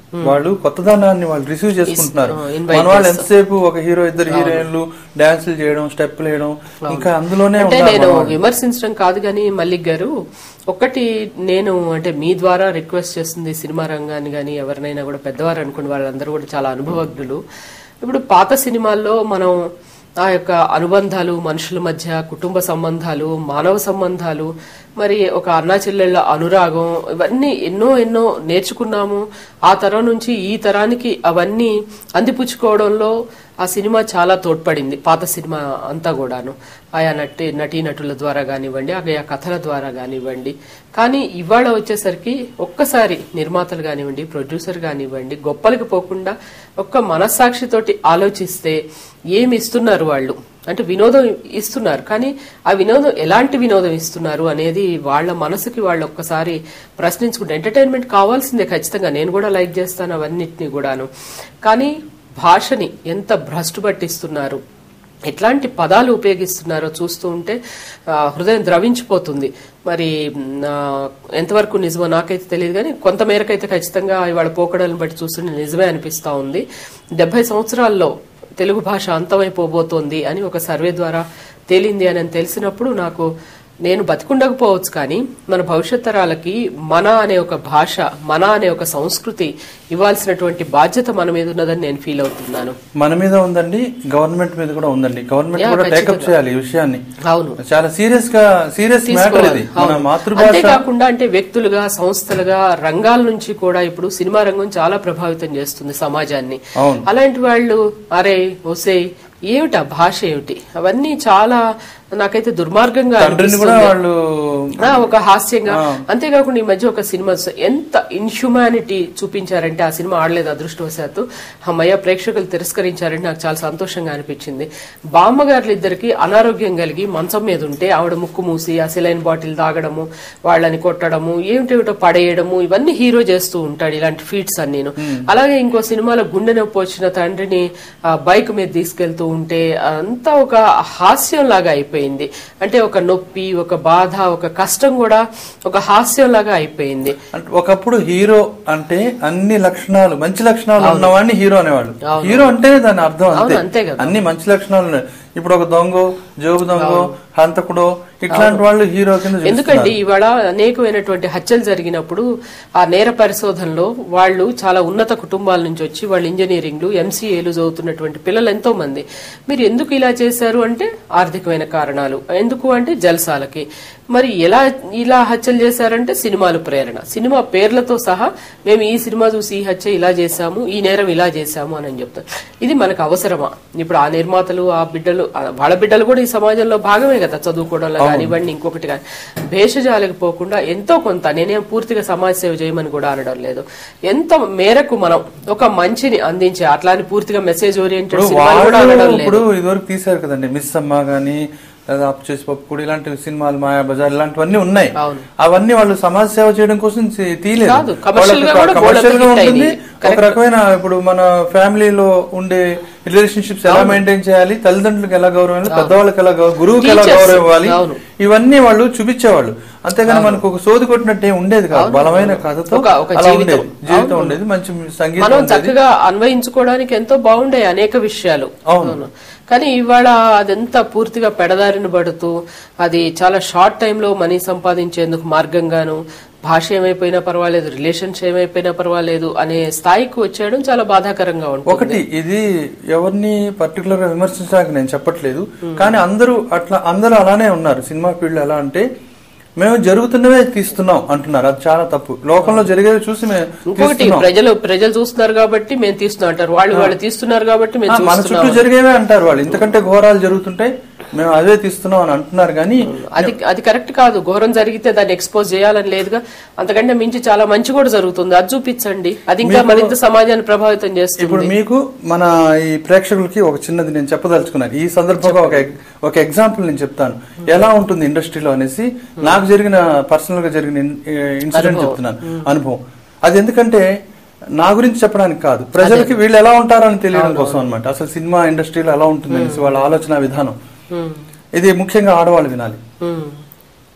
వాళ్ళు కొత్తదనాన్ని వాళ్ళు రిసీవ్ చేసుకుంటున్నారు ఆ, invite మన వాళ్ళు ఎంతసేపు ఒక హీరో ఇద్దరు హీరోయిన్లు డాన్సులు చేయడం స్టెప్పులు వేయడం ఇంకా అందులోనే అంటే ఉన్నారు నేను మన వాళ్ళు. విమర్శించడం కాదు కానీ మల్లిక్ గారు ఒకటి నేను అంటే మీ ద్వారా రిక్వెస్ట్ చేస్తుంది సినిమా రంగాన్ని కానీ ఎవరినైనా కూడా పెద్దవారు అనుకున్న వాళ్ళందరూ కూడా చాలా అనుభవజ్ఞులు ఇప్పుడు పాత సినిమాల్లో మనం ఆ యొక్క అనుబంధాలు మనుషుల మధ్య కుటుంబ సంబంధాలు మానవ సంబంధాలు మరి ఒక అన్నా చెల్లెళ్ళ అనురాగం ఇవన్నీ ఎన్నో ఎన్నో నేర్చుకున్నాము ఆ తరం నుంచి ఈ తరానికి అవన్నీ అందిపుచ్చుకోవడంలో ఆ సినిమా చాలా తోడ్పడింది పాత సినిమా అంతా కూడాను ఆయా నటి నటీనటుల ద్వారా కానివ్వండి ఆయా కథల ద్వారా కానివ్వండి కానీ ఇవాళ వచ్చేసరికి ఒక్కసారి నిర్మాతలు కానివ్వండి ప్రొడ్యూసర్ కానివ్వండి గొప్పలకి పోకుండా ఒక్క మనస్సాక్షితోటి ఆలోచిస్తే ఏమి ఇస్తున్నారు వాళ్ళు అంటే వినోదం ఇస్తున్నారు కానీ ఆ వినోదం ఎలాంటి వినోదం ఇస్తున్నారు అనేది వాళ్ళ మనసుకి వాళ్ళు ఒక్కసారి ప్రశ్నించుకుంటే ఎంటర్టైన్మెంట్ కావాల్సిందే ఖచ్చితంగా నేను కూడా లైక్ చేస్తాను అవన్నిటిని కూడాను కానీ భాషని ఎంత భ్రష్టు పట్టిస్తున్నారు ఎట్లాంటి పదాలు ఉపయోగిస్తున్నారో చూస్తూ ఉంటే ఆ, హృదయం ద్రవించిపోతుంది మరి మ్, ఆ, ఎంతవరకు నిజమో నాకైతే తెలియదు కానీ కొంత మేరకైతే ఖచ్చితంగా ఇవాళ పోకడలను బట్టి చూస్తుంటే నిజమే అనిపిస్తా ఉంది డెబ్బై సంవత్సరాల్లో తెలుగు భాష అంతమైపోబోతోంది అని ఒక సర్వే ద్వారా తేలింది అని తెలిసినప్పుడు నాకు నేను బతికుండకపోవచ్చు కానీ మన భవిష్యత్ తరాలకి మన అనే ఒక భాష మన అనే ఒక సంస్కృతి ఇవ్వాల్సినటువంటి బాధ్యత మన మీద ఉన్నదని నేను ఫీల్ అవుతున్నాను మన మీద ఉందండి గవర్నమెంట్ మీద కూడా ఉందండి గవర్నమెంట్ యా, కూడా టేకప్ ఖచ్చితంగా. చేయాలి ఈ విషయాన్ని అవును చాలా సీరియస్ గా సీరియస్ మ్యాటర్ ఇది మన అవును. మాతృభాష అంతేకాకుండా అంటే వ్యక్తులుగా సంస్థలుగా రంగాల నుంచి కూడా ఇప్పుడు సినిమా రంగం చాలా ప్రభావితం చేస్తుంది సమాజాన్ని అవును. అలాంటి వాళ్ళు అరే ఒసే ఏమిటి ఆ భాష ఏమిటి అవన్నీ చాలా నాకైతే దుర్మార్గంగా తండ్రిని కూడా అనిపిస్తుంది. వాళ్ళు ఆ, ఒక హాస్యంగా అంతేకాకుండా ఈ మధ్య ఒక సినిమా చూసా. ఎంత ఇన్హ్యుమానిటీ చూపించారంటే ఆ సినిమా ఆడలేదు అదృష్టవశాత్తు అమ్మయ్య ప్రేక్షకులు తిరస్కరించారంటే నాకు చాలా సంతోషంగా అనిపించింది బామ్మగారులు ఇద్దరికి అనారోగ్యం కలిగి మంచం మీద ఉంటే ఆవిడ ముక్కు మూసి ఆ సిలైన్ బాటిల్ తాగడము వాళ్ళని కొట్టడము ఏమిటేమిటో పడేయడము ఇవన్నీ హీరో చేస్తూ ఉంటాడు ఇలాంటి ఫీట్స్ అన్నీను అలాగే ఇంకో సినిమాలో గుండె నొప్పి వచ్చిన తండ్రిని ఆ, బైక్ మీద తీసుకెళ్తూ ఉంటే అంతా ఒక హాస్యం లాగా అయిపోయింది అంటే ఒక నొప్పి ఒక బాధ ఒక కష్టం కూడా ఒక హాస్యం లాగా అయిపోయింది అంటే ఒకప్పుడు హీరో అంటే అన్ని లక్షణాలు మంచి లక్షణాలు ఉన్నవాడిని హీరో అనేవాళ్ళు హీరో అంటే దాని అర్థం అవును, అంతే అంతే కదా. అన్ని మంచి లక్షణాలు ఉన్నాయి ఇప్పుడు ఒక దొంగ జోబు దొంగ హంతకుడో ఇట్లాంటి వాళ్ళు హీరో కింద ఎందుకంటే చూస్తున్నారు. ఇవాళ అనేకమైనటువంటి హత్యలు జరిగినప్పుడు ఆ నేర పరిశోధనలో వాళ్ళు చాలా ఉన్నత కుటుంబాల నుంచి వచ్చి వాళ్ళు ఇంజనీరింగ్లు ఎంసీఏలు చదువుతున్నటువంటి పిల్లలు ఎంతో మంది మీరు ఎందుకు ఇలా చేశారు అంటే ఆర్థికమైన కారణాలు ఎందుకు అంటే జల్సాలకి మరి ఎలా ఇలా హత్యలు చేశారంటే సినిమాలు ప్రేరణ సినిమా పేర్లతో సహా మేము ఈ సినిమా చూసి ఈ హత్య ఇలా చేశాము ఈ నేరం ఇలా చేశాము అని అని చెప్తారు ఇది మనకు అవసరమా ఇప్పుడు ఆ నిర్మాతలు ఆ బిడ్డలు ఆ వాళ్ళ బిడ్డలు కూడా ఈ సమాజంలో భాగమే కదా చదువుకోవడంలో కానివ్వండి ఇంకొకటి కానీ భేషజాలకు పోకుండా ఎంతో కొంత నేనేం పూర్తిగా సమాజ సేవ చేయమని కూడా అనడం లేదు ఎంత మేరకు మనం ఒక మంచిని అందించే అట్లా అని పూర్తిగా మెసేజ్ ఓరియంటెడ్ ఇప్పుడు సినిమాలు కూడా వాళ్ళు అనడం లేదు ఇప్పుడు ఇదివరకు తీశారు కదండి మిస్ అమ్మ గానీ లేదా అప్పు చేసి పప్పు కూడా ఇలాంటి సినిమాలు మాయా బజార్ ఇలాంటివన్నీ ఉన్నాయి అవును. అవన్నీ వాళ్ళు సమాజ సేవ చేయడం కోసం తీ- తీయలేదు కాదు, commercial గా వాళ్ళకి కూడా commercial గా బోలెడు hit ఉంటుంది అయింది. ఒక రకమైన ఇప్పుడు మన ఫ్యామిలీలో ఉండే రిలేషన్షిప్స్ ఎలా మెయింటైన్ చేయాలి తల్లిదండ్రులకు ఎలా గౌరవం ఇవ్వాలి పెద్దవాళ్ళకి ఎలా గౌరవం గురువుకి ఎలా Teachers. గౌరవం ఇవ్వాలి అవును. ఇవన్నీ వాళ్ళు చూపించేవాళ్ళు అంతేగాని మనకు ఒక సోది కొట్టినట్టు ఏం ఉండేది కాదు బలమైన కథతో ఒక- ఒక అలా జీవితం. ఉండేది జీవితం ఉండేది మంచి సంగీతం మనం ఉండేది చక్కగా అన్వయించుకోవడానికి ఎంతో బాగుండే అనేక విషయాలు అవును. అవును. కానీ ఇవాళ అదంతా పూర్తిగా పెడదారిన పడుతూ అది చాలా షార్ట్ టైంలో మనీ సంపాదించేందుకు మార్గంగాను భాష ఏమైపోయినా పర్వాలేదు రిలేషన్స్ ఏమైపోయినా పర్వాలేదు అనే స్థాయికి వచ్చేయడం చాలా బాధాకరంగా ఉంటుంది ఒకటి ఇది ఎవరిని పర్టికులర్ గా విమర్శించడానికి నేను చెప్పట్లేదు కానీ అందరూ అట్లా అందరూ అలానే ఉన్నారు సినిమా ఫీల్డ్ ఎలా అంటే మేము జరుగుతున్నవే తీస్తున్నాం అంటున్నారు అది చాలా తప్పు లోకంలో జరిగేది చూసి మేము ఇంకొకటి తీస్తున్నాం ప్రజలు ప్రజలు చూస్తున్నారు కాబట్టి మేము తీస్తున్నాం అంటారు వాళ్ళు వాళ్ళు తీస్తున్నారు కాబట్టి ఆ, మేము మన చుట్టూ చూస్తున్నాం జరిగేవే అంటారు వాళ్ళు ఇంతకంటే ఘోరాలు జరుగుతుంటాయి మేము అదే తీస్తున్నాం అని అంటున్నారు కానీ అది అది కరెక్ట్ కాదు ఘోరం జరిగితే దాన్ని ఎక్స్పోజ్ చేయాలని లేదుగా అంతకంటే మించి చాలా మంచి కూడా జరుగుతుంది అది చూపించండి అది ఇంకా మరింత సమాజాన్ని ప్రభావితం చేస్తుంది ఇప్పుడు మీకు మన ఈ ప్రేక్షకులకి ఒక చిన్నది నేను చెప్పదలుచుకున్నాను ఈ సందర్భంగా ఒక ఎగ్- ఒక ఎగ్జాంపుల్ నేను చెప్తాను ఎలా ఉంటుంది ఇండస్ట్రీలో అనేసి నాకు జరిగిన పర్సనల్ గా జరిగిన ఇన్సిడెంట్ చెప్తున్నాను అనుభవం అది ఎందుకంటే నా గురించి చెప్పడానికి కాదు ప్రజలకి వీళ్ళు ఎలా ఉంటారని తెలియడం కోసం అన్నమాట అసలు సినిమా ఇండస్ట్రీలో ఎలా ఉంటుంది అనేసి వాళ్ళ ఆలోచన విధానం ఉమ్, ఇది ముఖ్యంగా ఆడవాళ్ళు వినాలి ఉమ్,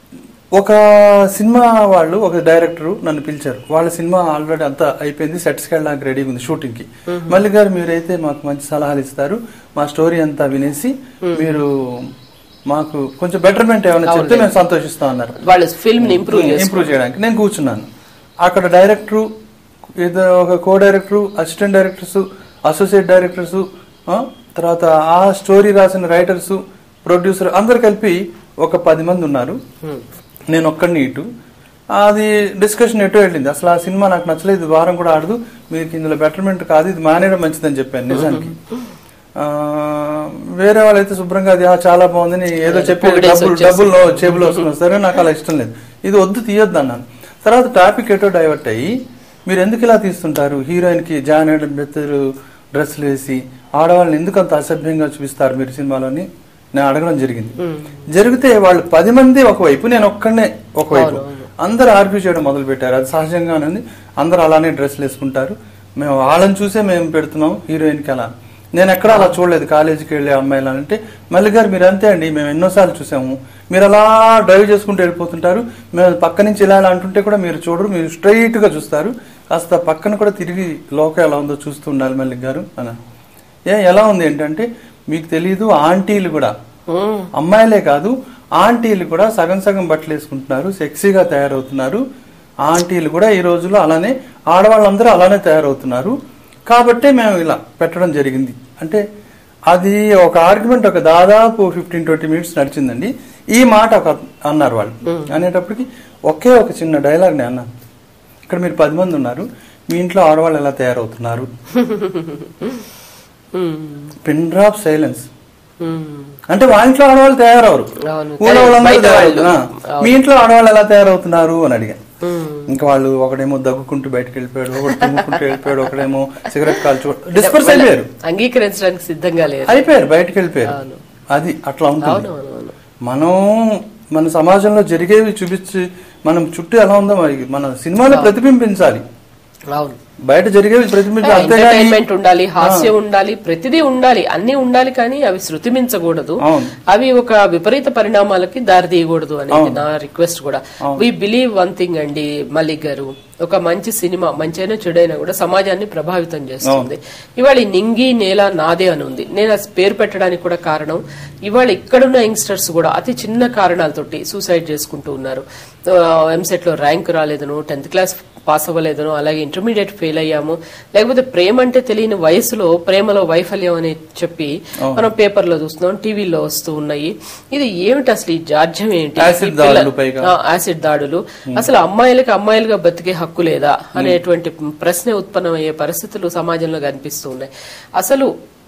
ఒక సినిమా వాళ్ళు ఒక డైరెక్టర్ నన్ను పిలిచారు వాళ్ళ సినిమా ఆల్రెడీ అంతా అయిపోయింది సెట్స్కి వెళ్ళడానికి రెడీగా ఉంది షూటింగ్ కి మల్లి గారు మీరైతే మాకు మంచి సలహాలు ఇస్తారు మా స్టోరీ అంతా వినేసి మీరు మాకు కొంచెం బెటర్మెంట్ ఏమైనా చెప్తే మేము సంతోషిస్తాం అన్నారు వాళ్ళ ఫిల్మ్ ని ఇంప్రూవ్ చేసి ఇంప్రూవ్ చేయడానికి నేను కూర్చున్నాను అక్కడ డైరెక్టరు ఏదో ఒక co director assistant directors associate directors తర్వాత ఆ స్టోరీ రాసిన రైటర్స్ ప్రొడ్యూసర్ అందరు కలిపి ఒక పది మంది ఉన్నారు నేను ఒక్కడిని ఇటు అది డిస్కషన్ ఎటు వెళ్ళింది అసలు ఆ సినిమా నాకు నచ్చలేదు ఇది వారం కూడా ఆడదు మీకు ఇందులో బెటర్మెంట్ కాదు ఇది మానేయడం మంచిదని చెప్పాను నిజానికి ఆ, వేరే వాళ్ళైతే శుభ్రంగా అది "ఆ, చాలా బాగుందని ఏదో చెప్పి పొగిడేసి డబ్బులు వచ్చేసి. డబ్బులు చేబులు వస్తున్నారు సరే నాకు అలా ఇష్టం లేదు ఇది వద్దు తీయొద్దు అన్నాను తర్వాత టాపిక్ ఎటో డైవర్ట్ అయ్యి మీరు ఎందుకు ఇలా తీస్తుంటారు హీరోయిన్ కి జాన్ బెత్తరు డ్రెస్సులు వేసి ఆడవాళ్ళని ఎందుకు అంత అసభ్యంగా చూపిస్తారు మీరు సినిమాలోని నేను అడగడం జరిగింది జరిగితే వాళ్ళు పది మంది ఒకవైపు నేను ఒక్కడనే ఒకవైపు అందరు ఆర్గ్యూ చేయడం మొదలు పెట్టారు అది సహజంగానే ఉంది అందరూ అలానే డ్రెస్సులు వేసుకుంటారు మేము వాళ్ళని చూసే మేము పెడుతున్నాం హీరోయిన్ కి అలా నేను ఎక్కడ అలా చూడలేదు కాలేజీకి వెళ్ళే అమ్మాయిలు అంటే మల్లి గారు మీరు అంతే అండి మేము ఎన్నోసార్లు చూసాము మీరు అలా డ్రైవ్ చేసుకుంటూ వెళ్ళిపోతుంటారు మేము పక్క నుంచి ఇలా ఇలా అంటుంటే కూడా మీరు చూడరు మీరు స్ట్రైట్ గా చూస్తారు కాస్త పక్కన కూడా తిరిగి లోకం ఎలా ఉందో చూస్తూ ఉండాలి మల్లిక్ గారు అని ఏ ఎలా ఉంది ఏంటంటే మీకు తెలియదు ఆంటీలు కూడా ఉమ్, అమ్మాయిలే కాదు ఆంటీలు కూడా సగం సగం బట్టలు వేసుకుంటున్నారు సెక్సీగా తయారవుతున్నారు ఆంటీలు కూడా ఈ రోజుల్లో అలానే ఆడవాళ్ళందరూ అలానే తయారవుతున్నారు కాబట్టే మేము ఇలా పెట్టడం జరిగింది అంటే అది ఒక ఆర్గ్యుమెంట్ ఒక దాదాపు ఫిఫ్టీన్ ట్వంటీ మినిట్స్ నడిచిందండి ఈ మాట ఒక అన్నారు వాళ్ళు అనేటప్పటికి ఒకే ఒక చిన్న డైలాగ్ నేను అన్నాను ఇక్కడ మీరు పది మంది ఉన్నారు మీ ఇంట్లో ఆడవాళ్ళు ఎలా తయారవుతున్నారు ఉమ్, పిన్ డ్రాప్ సైలెన్స్ ఉమ్. అంటే వాళ్ళ ఇంట్లో ఆడవాళ్ళు తయారవరు అవును. ఊళ్ళో వాళ్ళందరూ బయట వాళ్ళు. తయారవుతున్నా మీ ఇంట్లో ఆడవాళ్ళు ఎలా తయారవుతున్నారు అని అడిగాను ఉమ్. ఇంకా వాళ్ళు ఒకడేమో దగ్గుకుంటూ బయటకు వెళ్ళిపోయాడు ఒకడు తుమ్ముకుంటూ వెళ్ళిపోయాడు ఒకడేమో సిగరెట్ కాల్చు డిస్పర్స్ అయిపోయారు అంగీకరించడానికి సిద్ధంగా లేరు అయిపోయారు బయటకు వెళ్ళిపోయారు అది అట్లా ఉంటుంది అవునవును మనం మన సమాజంలో జరిగేవి చూపించి మనం చుట్టూ ఎలా ఉందో మరి మన సినిమాలో ప్రతిబింబించాలి అవును బయట జరిగేవి ప్రతిబింబించాలి అంతేగాని ఎంటర్టైన్మెంట్ ఉండాలి హాస్యం ఉండాలి ప్రతిదీ ఉండాలి అన్ని ఉండాలి కానీ అవి శృతి మించకూడదు అవును. అవి ఒక విపరీత పరిణామాలకి దారి తీయకూడదు అనేది నా రిక్వెస్ట్ కూడా వి బిలీవ్ వన్ థింగ్ అండి మల్లిక్ గారు ఒక మంచి సినిమా మంచైనా చెడైనా కూడా సమాజాన్ని ప్రభావితం చేస్తుంది ఇవాళ ఈ నింగి నేల నాదే అని ఉంది నేను ఆ పేరు పెట్టడానికి కూడా కారణం ఇవాళ ఇక్కడున్న యంగ్స్టర్స్ కూడా అతి చిన్న కారణాలతోటి సూసైడ్ చేసుకుంటూ ఉన్నారు ఎంసెట్ లో ర్యాంక్ రాలేదను టెన్త్ క్లాస్ పాస్ అవ్వలేదను అలాగే ఇంటర్మీడియట్ ఫెయిల్ అయ్యాము లేకపోతే ప్రేమ అంటే తెలియని వయసులో ప్రేమలో వైఫల్యం అని చెప్పి మనం పేపర్ లో చూస్తున్నాం టీవీలో వస్తూ ఉన్నాయి ఇది ఏమిటి అసలు ఈ జాడ్యం ఏంటి యాసిడ్ ఈ పిల్ల- దాడులు పైగా. ఆ, యాసిడ్ దాడులు అసలు అమ్మాయిలకి అమ్మాయిలుగా బతికే హక్కు లేదా అనేటువంటి ప్రశ్న ఉత్పన్నమయ్యే పరిస్థితులు సమాజంలో కనిపిస్తూ ఉన్నాయి అసలు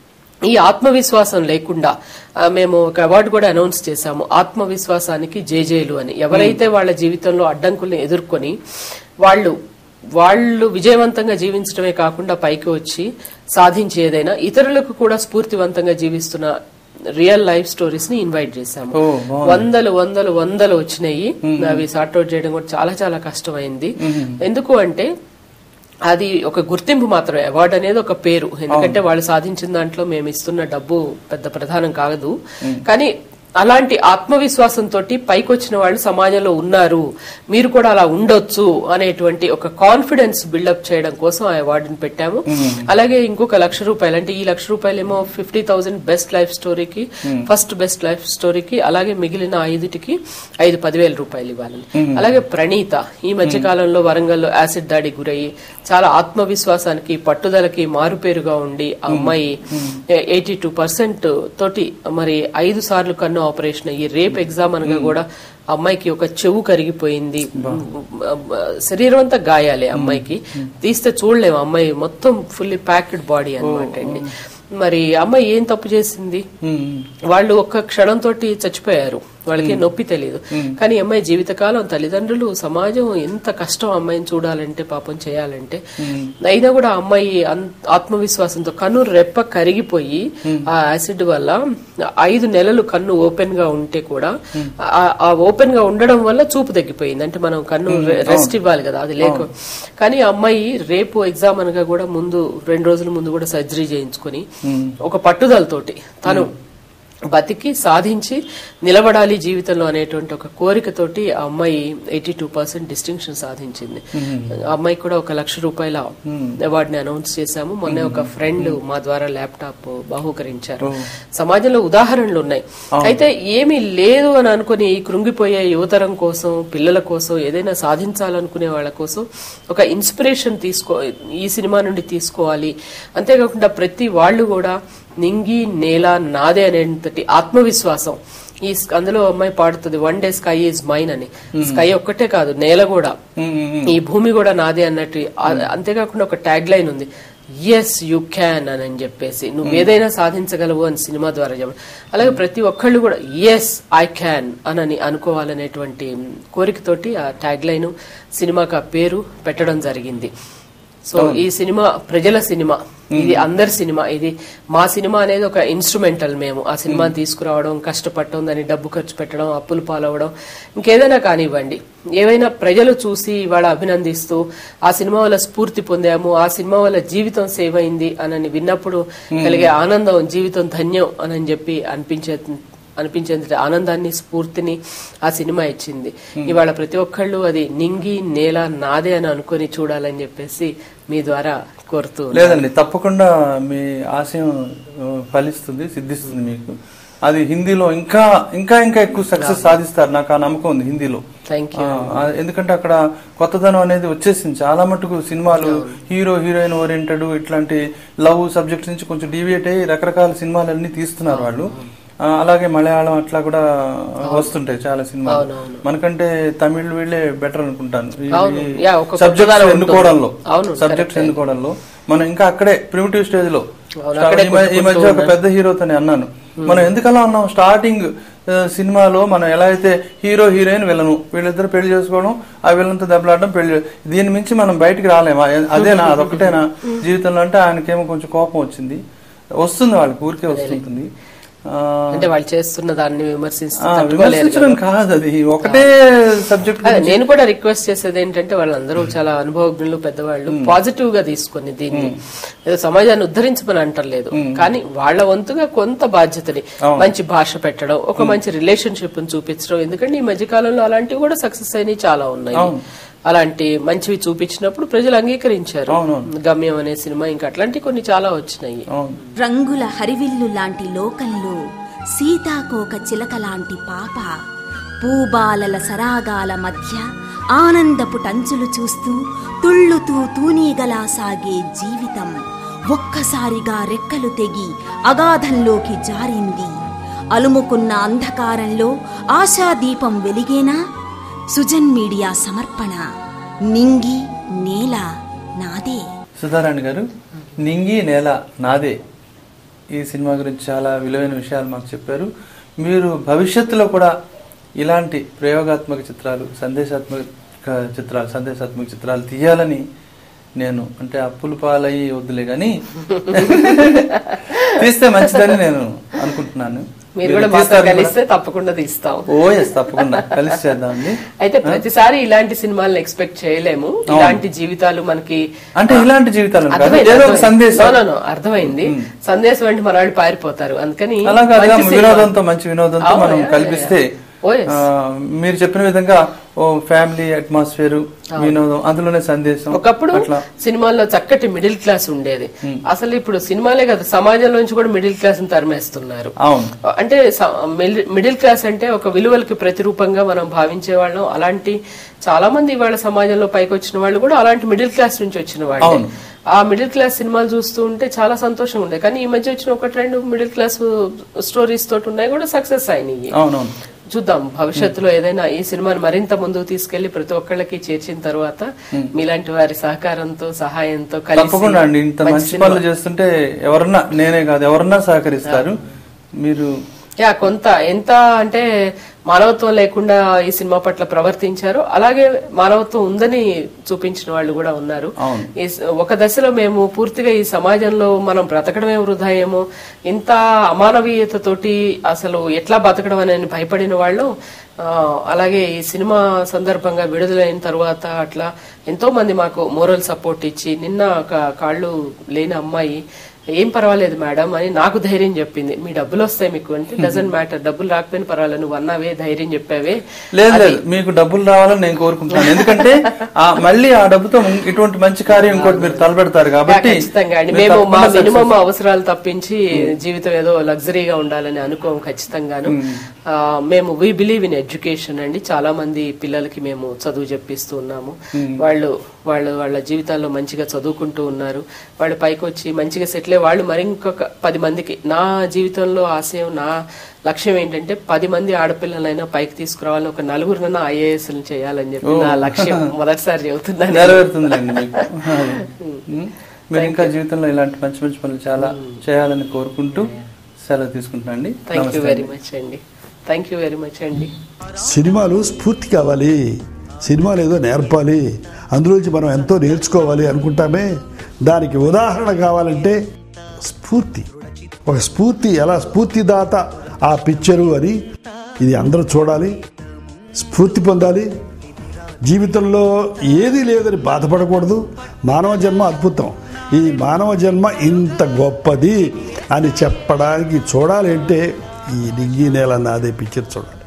ఈ ఆత్మవిశ్వాసం లేకుండా ఆ, మేము ఒక అవార్డు కూడా అనౌన్స్ చేశాము ఆత్మవిశ్వాసానికి జేజేలు అని ఎవరైతే వాళ్ళ జీవితంలో అడ్డంకుల్ని ఎదుర్కొని వాళ్ళు వాళ్ళు విజయవంతంగా జీవించడమే కాకుండా పైకి వచ్చి సాధించి ఏదైనా ఇతరులకు కూడా స్ఫూర్తివంతంగా జీవిస్తున్న రియల్ లైఫ్ స్టోరీస్ ని ఇన్వైట్ చేశాము ఓ, బాగుంది. వందలు వందలు వందలు వచ్చినాయి అవి సార్ట్అవుట్ చేయడం కూడా చాలా చాలా కష్టమైంది ఎందుకు అంటే అది ఒక గుర్తింపు మాత్రమే అవార్డు అనేది ఒక పేరు ఎందుకంటే వాళ్ళు సాధించిన దాంట్లో మేము ఇస్తున్న డబ్బు పెద్ద ప్రధానం కాదు కానీ అలాంటి ఆత్మవిశ్వాసంతో పైకొచ్చిన వాళ్ళు సమాజంలో ఉన్నారు మీరు కూడా అలా ఉండొచ్చు అనేటువంటి ఒక కాన్ఫిడెన్స్ బిల్డప్ చేయడం కోసం ఆ అవార్డుని పెట్టాము అలాగే ఇంకొక లక్ష రూపాయలు అంటే ఈ లక్ష రూపాయలేమో ఫిఫ్టీ థౌసండ్ బెస్ట్ లైఫ్ స్టోరీకి ఫస్ట్ బెస్ట్ లైఫ్ స్టోరీకి అలాగే మిగిలిన ఐదుటికి ఐదు పదివేల రూపాయలు ఇవ్వాలని అలాగే ప్రణీత ఈ మధ్య కాలంలో వరంగల్లో యాసిడ్ దాడి గురయ్యి చాలా ఆత్మవిశ్వాసానికి పట్టుదలకి మారుపేరుగా ఉండి ఆ అమ్మాయి ఎయిటీ టూ పర్సెంట్ తోటి మరి ఐదు సార్లు కన్ను ఆపరేషన్ అయ్యి రేప్ ఎగ్జామ్ అనగా కూడా ఆ అమ్మాయికి ఒక చెవు కరిగిపోయింది శరీరం అంతా గాయాలే అమ్మాయికి తీస్తే చూడలేము అమ్మాయి మొత్తం ఫుల్లీ ప్యాక్డ్ బాడీ అన్నమాట అండి మరి అమ్మాయి ఏం తప్పు చేసింది వాళ్ళు ఒక్క క్షణంతో చచ్చిపోయారు వాళ్ళకి నొప్పి తెలియదు కానీ ఈ అమ్మాయి జీవితకాలం తల్లిదండ్రులు సమాజం ఎంత కష్టం అమ్మాయిని చూడాలంటే పాపం చేయాలంటే అయినా కూడా ఆ అమ్మాయి అన్- ఆత్మవిశ్వాసంతో కన్ను రెప్ప కరిగిపోయి ఆ యాసిడ్ వల్ల ఐదు నెలలు కన్ను ఓపెన్ గా ఉంటే కూడా ఆ- ఆ ఓపెన్ గా ఉండడం వల్ల చూపు తగ్గిపోయింది అంటే మనం కన్ను రెస్ట్ ఇవ్వాలి కదా అది లేక కానీ ఆ అమ్మాయి రేపు ఎగ్జామ్ అనగా కూడా ముందు రెండు రోజుల ముందు కూడా సర్జరీ చేయించుకొని ఒక పట్టుదలతోటి తను బతికి సాధించి నిలబడాలి జీవితంలో అనేటువంటి ఒక కోరికతోటి ఆ అమ్మాయి ఎయిటీ టూ పర్సెంట్ డిస్టింక్షన్ సాధించింది ఆ అమ్మాయి కూడా ఒక లక్ష రూపాయల అవార్డుని అనౌన్స్ చేశాము మొన్న ఒక ఫ్రెండ్ మా ద్వారా ల్యాప్టాప్ బహూకరించారు సమాజంలో ఉదాహరణలు ఉన్నాయి అయితే ఏమీ లేదు అని అనుకుని కృంగిపోయే యువతరం కోసం పిల్లల కోసం ఏదైనా సాధించాలనుకునే వాళ్ళ కోసం ఒక ఇన్స్పిరేషన్ తీసుకో ఈ సినిమా నుండి తీసుకోవాలి అంతేకాకుండా ప్రతి వాళ్ళు కూడా నింగి నేల నాదే అనేంతటి ఆత్మవిశ్వాసం ఈ స్- అందులో అమ్మాయి పాడుతుంది one day sky is mine అని స్కై ఒక్కటే కాదు నేల కూడా ఈ భూమి కూడా నాదే అన్నట్టు ఆ- అంతేకాకుండా ఒక ట్యాగ్ లైన్ ఉంది ఎస్ యు క్యాన్ అని అని చెప్పేసి నువ్వు ఏదైనా సాధించగలవు అని సినిమా ద్వారా చెప్పడం అలాగే ప్రతి ఒక్కళ్ళు కూడా ఎస్ ఐ క్యాన్ అని అనుకోవాలనేటువంటి కోరికతోటి ఆ ట్యాగ్ లైన్ సినిమాకి ఆ పేరు పెట్టడం జరిగింది సో ఈ సినిమా ప్రజల సినిమా ఇది అందరి సినిమా ఇది మా సినిమా అనేది ఒక ఇన్స్ట్రుమెంటల్ మేము ఆ సినిమాని తీసుకురావడం కష్టపడటం దాన్ని డబ్బు ఖర్చు పెట్టడం అప్పులు పాలవడం ఇంకేదైనా కానివ్వండి ఏవైనా ప్రజలు చూసి ఇవాళ అభినందిస్తూ ఆ సినిమా వల్ల స్ఫూర్తి పొందాము ఆ సినిమా వల్ల జీవితం సేవ్ అయింది అని విన్నప్పుడు కలిగే ఆనందం జీవితం ధన్యం అని చెప్పి అనిపించే అనిపించేంత ఆనందాన్ని స్ఫూర్తిని ఆ సినిమా ఇచ్చింది ఇవాళ ప్రతి ఒక్కళ్ళు అది నింగి నేల నాదే అని అనుకొని చూడాలని చెప్పేసి మీ ద్వారా కోరుతూ లేదండి తప్పకుండా మీ ఆశయం ఆ, ఫలిస్తుంది సిద్ధిస్తుంది మీకు అది హిందీలో ఇంకా ఇంకా ఇంకా ఎక్కువ సక్సెస్ సాధిస్తారు నాకు ఆ నమ్మకం ఉంది హిందీలో థ్యాంక్ యూ ఆ, ఎందుకంటే అక్కడ కొత్తదనం అనేది వచ్చేసింది చాలా మటుకు సినిమాలు హీరో హీరోయిన్ ఓరియంటెడ్ ఇట్లాంటి లవ్ సబ్జెక్ట్స్ నుంచి కొంచెం డీవియేట్ అయ్యి రకరకాల సినిమాలన్నీ తీస్తున్నారు వాళ్ళు ఆ, అలాగే మలయాళం అట్లా కూడా వస్తుంటాయి చాలా సినిమాలు మనకంటే తమిళ్ వీళ్ళే బెటర్ అనుకుంటాను అవును. యా, ఒక్కొక్క సబ్జెక్ట్స్ కొత్తదనం ఉంటుంది. ఎన్నుకోవడంలో అవును, సబ్జెక్ట్స్ ఎన్నుకోవడంలో మనం ఇంకా అక్కడే ప్రిమిటివ్ స్టేజ్ లో అవును, స్టార్ట్ అక్కడే ఈ మ- ఈ మధ్య ఒక పెద్ద హీరోతో అన్నాను మనం ఎందుకలా ఉన్నాం స్టార్టింగ్ ఆ, సినిమాలో మనం ఎలా అయితే హీరో హీరోయిన్ విలను వీళ్ళిద్దరు పెళ్లి చేసుకోవడం ఆ విలన్తో దెబ్బలాడడం పెళ్లి చే- దీని మించి మనం బయటికి రాలేమా అదేనా అదొక్కటేనా జీవితంలో అంటే ఆయనకేమో కొంచెం కోపం వచ్చింది వస్తుంది వాళ్ళకి ఊరికే వస్తుంటుంది ఆ, అంటే వాళ్ళు చేస్తున్న దాన్ని విమర్శిస్తూ ఆ, తట్టుకోలేరు విమర్శించడం కాదు అది ఒకటే సబ్జెక్ట్ అదే నేను కూడా రిక్వెస్ట్ చేసేది ఏంటంటే వాళ్ళందరూ చాలా అనుభవజ్ఞులు పెద్దవాళ్ళు పాజిటివ్ గా తీసుకొని దీన్ని ఏదో సమాజాన్ని ఉద్ధరించమని అంటలేదు కానీ వాళ్ళ వంతుగా కొంత బాధ్యతని మంచి భాష పెట్టడం ఒక మంచి రిలేషన్షిప్ చూపించడం ఎందుకంటే ఈ మధ్య కాలంలో అలాంటివి కూడా సక్సెస్ అయినవి చాలా ఉన్నాయి అలాంటి మంచివి చూపించినప్పుడు ప్రజలు అంగీకరించారు గమ్యం అనే సినిమా ఇంకా అట్లాంటి కొన్ని చాలా వచ్చినాయి అవును రంగుల హరివిల్లు లాంటి లోకంలో సీతాకోక చిలక లాంటి పాప పూబాలల సరాగాల మధ్య ఆనందపు టంచులు చూస్తూ తుళ్ళుతూ తూనీగలా సాగే జీవితం ఒక్కసారిగా రెక్కలు తెగి అగాధంలోకి జారింది అలుముకున్న అంధకారంలో ఆశాదీపం వెలిగేనా సుజన్ మీడియా సమర్పణ నింగి నేల నాదే సుధారాణి గారు నింగి నేల నాదే ఈ సినిమా గురించి చాలా విలువైన విషయాలు మాకు చెప్పారు మీరు భవిష్యత్తులో కూడా ఇలాంటి ప్రయోగాత్మక చిత్రాలు సందేశాత్మక చిత్రాలు సందేశాత్మక చిత్రాలు తీయాలని నేను అంటే అప్పులు పాలయ్యి వద్దులే కానీ తీస్తే మంచిదని నేను అనుకుంటున్నాను మీరు కూడా మాతో తీస్తారు కూడా? కలిస్తే తప్పకుండా తీస్తాం ఓ ఎస్ తప్పకుండా కలిసి చేద్దామండి అయితే ప్రతిసారి ఇలాంటి సినిమాలను ఎక్స్పెక్ట్ చేయలేము ఇలాంటి జీవితాలు మనకి అంటే ఇలాంటి జీవితాలు కాదు అర్థమైంది, ఏదో ఒక అర్థమైంది. సందేశం No, no, no, అర్థమైంది సందేశం అంటే మన వాళ్ళు పారిపోతారు అందుకని అలా కాదుగా మంచి సినిమా. వినోదంతో మంచి వినోదంతో అవును, మనం యా, కల్పిస్తే యా. ఓ, yes. ఆ, మీరు చెప్పిన విధంగా ఓ ఫ్యామిలీ అట్మాస్ఫియర్ వినోదం అందులోనే సందేశం ఒకప్పుడు అట్లా సినిమాల్లో చక్కటి మిడిల్ క్లాస్ ఉండేది అసలు ఇప్పుడు సినిమాలే కదా సమాజంలోంచి కూడా మిడిల్ క్లాస్ తరిమేస్తున్నారు అవును అంటే స- మిడిల్- మిడిల్ క్లాస్ అంటే ఒక విలువలకి ప్రతిరూపంగా మనం భావించే వాళ్ళం అలాంటి చాలా మంది ఇవాళ సమాజంలో పైకి వచ్చిన వాళ్ళు కూడా అలాంటి మిడిల్ క్లాస్ నుంచి వచ్చిన వాళ్ళు అవును. ఆ మిడిల్ క్లాస్ సినిమాలు చూస్తూ ఉంటే చాలా సంతోషంగా ఉండేది కానీ ఈ మధ్య వచ్చిన ఒక రెండు మిడిల్ క్లాస్ స్టోరీస్ తోటి ఉన్నాయి కూడా సక్సెస్ అయినాయి అవునవును చూద్దాం భవిష్యత్తులో ఏదైనా ఈ సినిమాని మరింత ముందుకు తీసుకెళ్లి ప్రతి ఒక్కళ్ళకి చేర్చిన తర్వాత మీలాంటి వారి సహకారంతో సహాయంతో కలిసి తప్పకుండా అండి ఇంత మంచి మంచి పనులు చేస్తుంటే ఎవరన్నా నేనే కాదు ఎవరన్నా సహకరిస్తారు మీరు యా కొంత ఎంత అంటే మానవత్వం లేకుండా ఈ సినిమా పట్ల ప్రవర్తించారో అలాగే మానవత్వం ఉందని చూపించిన వాళ్ళు కూడా ఉన్నారు అవును. ఈ స- ఒక దశలో మేము పూర్తిగా ఈ సమాజంలో మనం బ్రతకడమే వృధా ఏమో ఇంత అమానవీయతతోటి అసలు ఎట్లా బతకడం అని భయపడిన వాళ్ళు ఆ, అలాగే ఈ సినిమా సందర్భంగా విడుదలైన తర్వాత అట్లా ఎంతో మంది మాకు మోరల్ సపోర్ట్ ఇచ్చి నిన్న ఒక కాళ్ళు లేని అమ్మాయి ఏం పర్వాలేదు మేడం అని నాకు ధైర్యం చెప్పింది మీ డబ్బులు వస్తాయి మీకు అంటే డజంట్ మ్యాటర్ డబ్బులు రాకపోయినా పర్వాలేదు నువ్వు అన్నావే ధైర్యం చెప్పావే లేదు లేదు మీకు డబ్బులు రావాలని నేను కోరుకుంటున్నాను ఎందుకంటే ఆ మళ్ళీ ఆ డబ్బుతో ఇటువంటి మంచి కార్యం ఇంకోటి మీరు తలపెడతారు కాబట్టి ఖచ్చితంగా అండి మీరు మేము మా తప్పకుండా success మినిమం అవసరాలు తప్పించి జీవితం ఏదో లగ్జరీగా ఉండాలని అనుకోం ఖచ్చితంగాను ఆ, మేము వి బిలీవ్ ఇన్ ఎడ్యుకేషన్ అండి చాలా మంది పిల్లలకి మేము చదువు చెప్పిస్తూ ఉన్నాము వాళ్ళు వాళ్ళు వాళ్ళ జీవితాల్లో మంచిగా చదువుకుంటూ ఉన్నారు వాళ్ళు పైకి వచ్చి మంచిగా సెటిల్ అయ్యి వాళ్ళు మరి ఇంకొక పది మందికి నా జీవితంలో ఆశయం నా లక్ష్యం ఏంటంటే పది మంది ఆడపిల్లలైనా పైకి తీసుకురావాలని ఒక నలుగురినైనా ఐఏఎస్ చేయాలని చెప్పి నా లక్ష్యం మొదటిసారి చెబుతున్నాను నెరవేరుతుందిలేండి మీకు ఉమ్. మీరు ఇంకా జీవితంలో ఇలాంటి మంచి మంచి పనులు చాలా చేయాలని కోరుకుంటూ సెలవు తీసుకుంటున్నాను అండి థ్యాంక్ యూ వెరీ మచ్ అండి థ్యాంక్ యూ వెరీ మచ్ అండి సినిమాలు స్ఫూర్తి కావాలి సినిమాలు ఏదో నేర్పాలి అందులోంచి మనం ఎంతో నేర్చుకోవాలి అనుకుంటామే దానికి ఉదాహరణ కావాలంటే స్ఫూర్తి ఒక స్ఫూర్తి ఎలా స్ఫూర్తిదాత ఆ పిక్చరు అని ఇది అందరూ చూడాలి స్ఫూర్తి పొందాలి జీవితంలో ఏది లేదని బాధపడకూడదు మానవ జన్మ అద్భుతం ఈ మానవ జన్మ ఇంత గొప్పది అని చెప్పడానికి చూడాలి అంటే ఈ నింగి నేల నాదే పిక్చర్ చూడాలి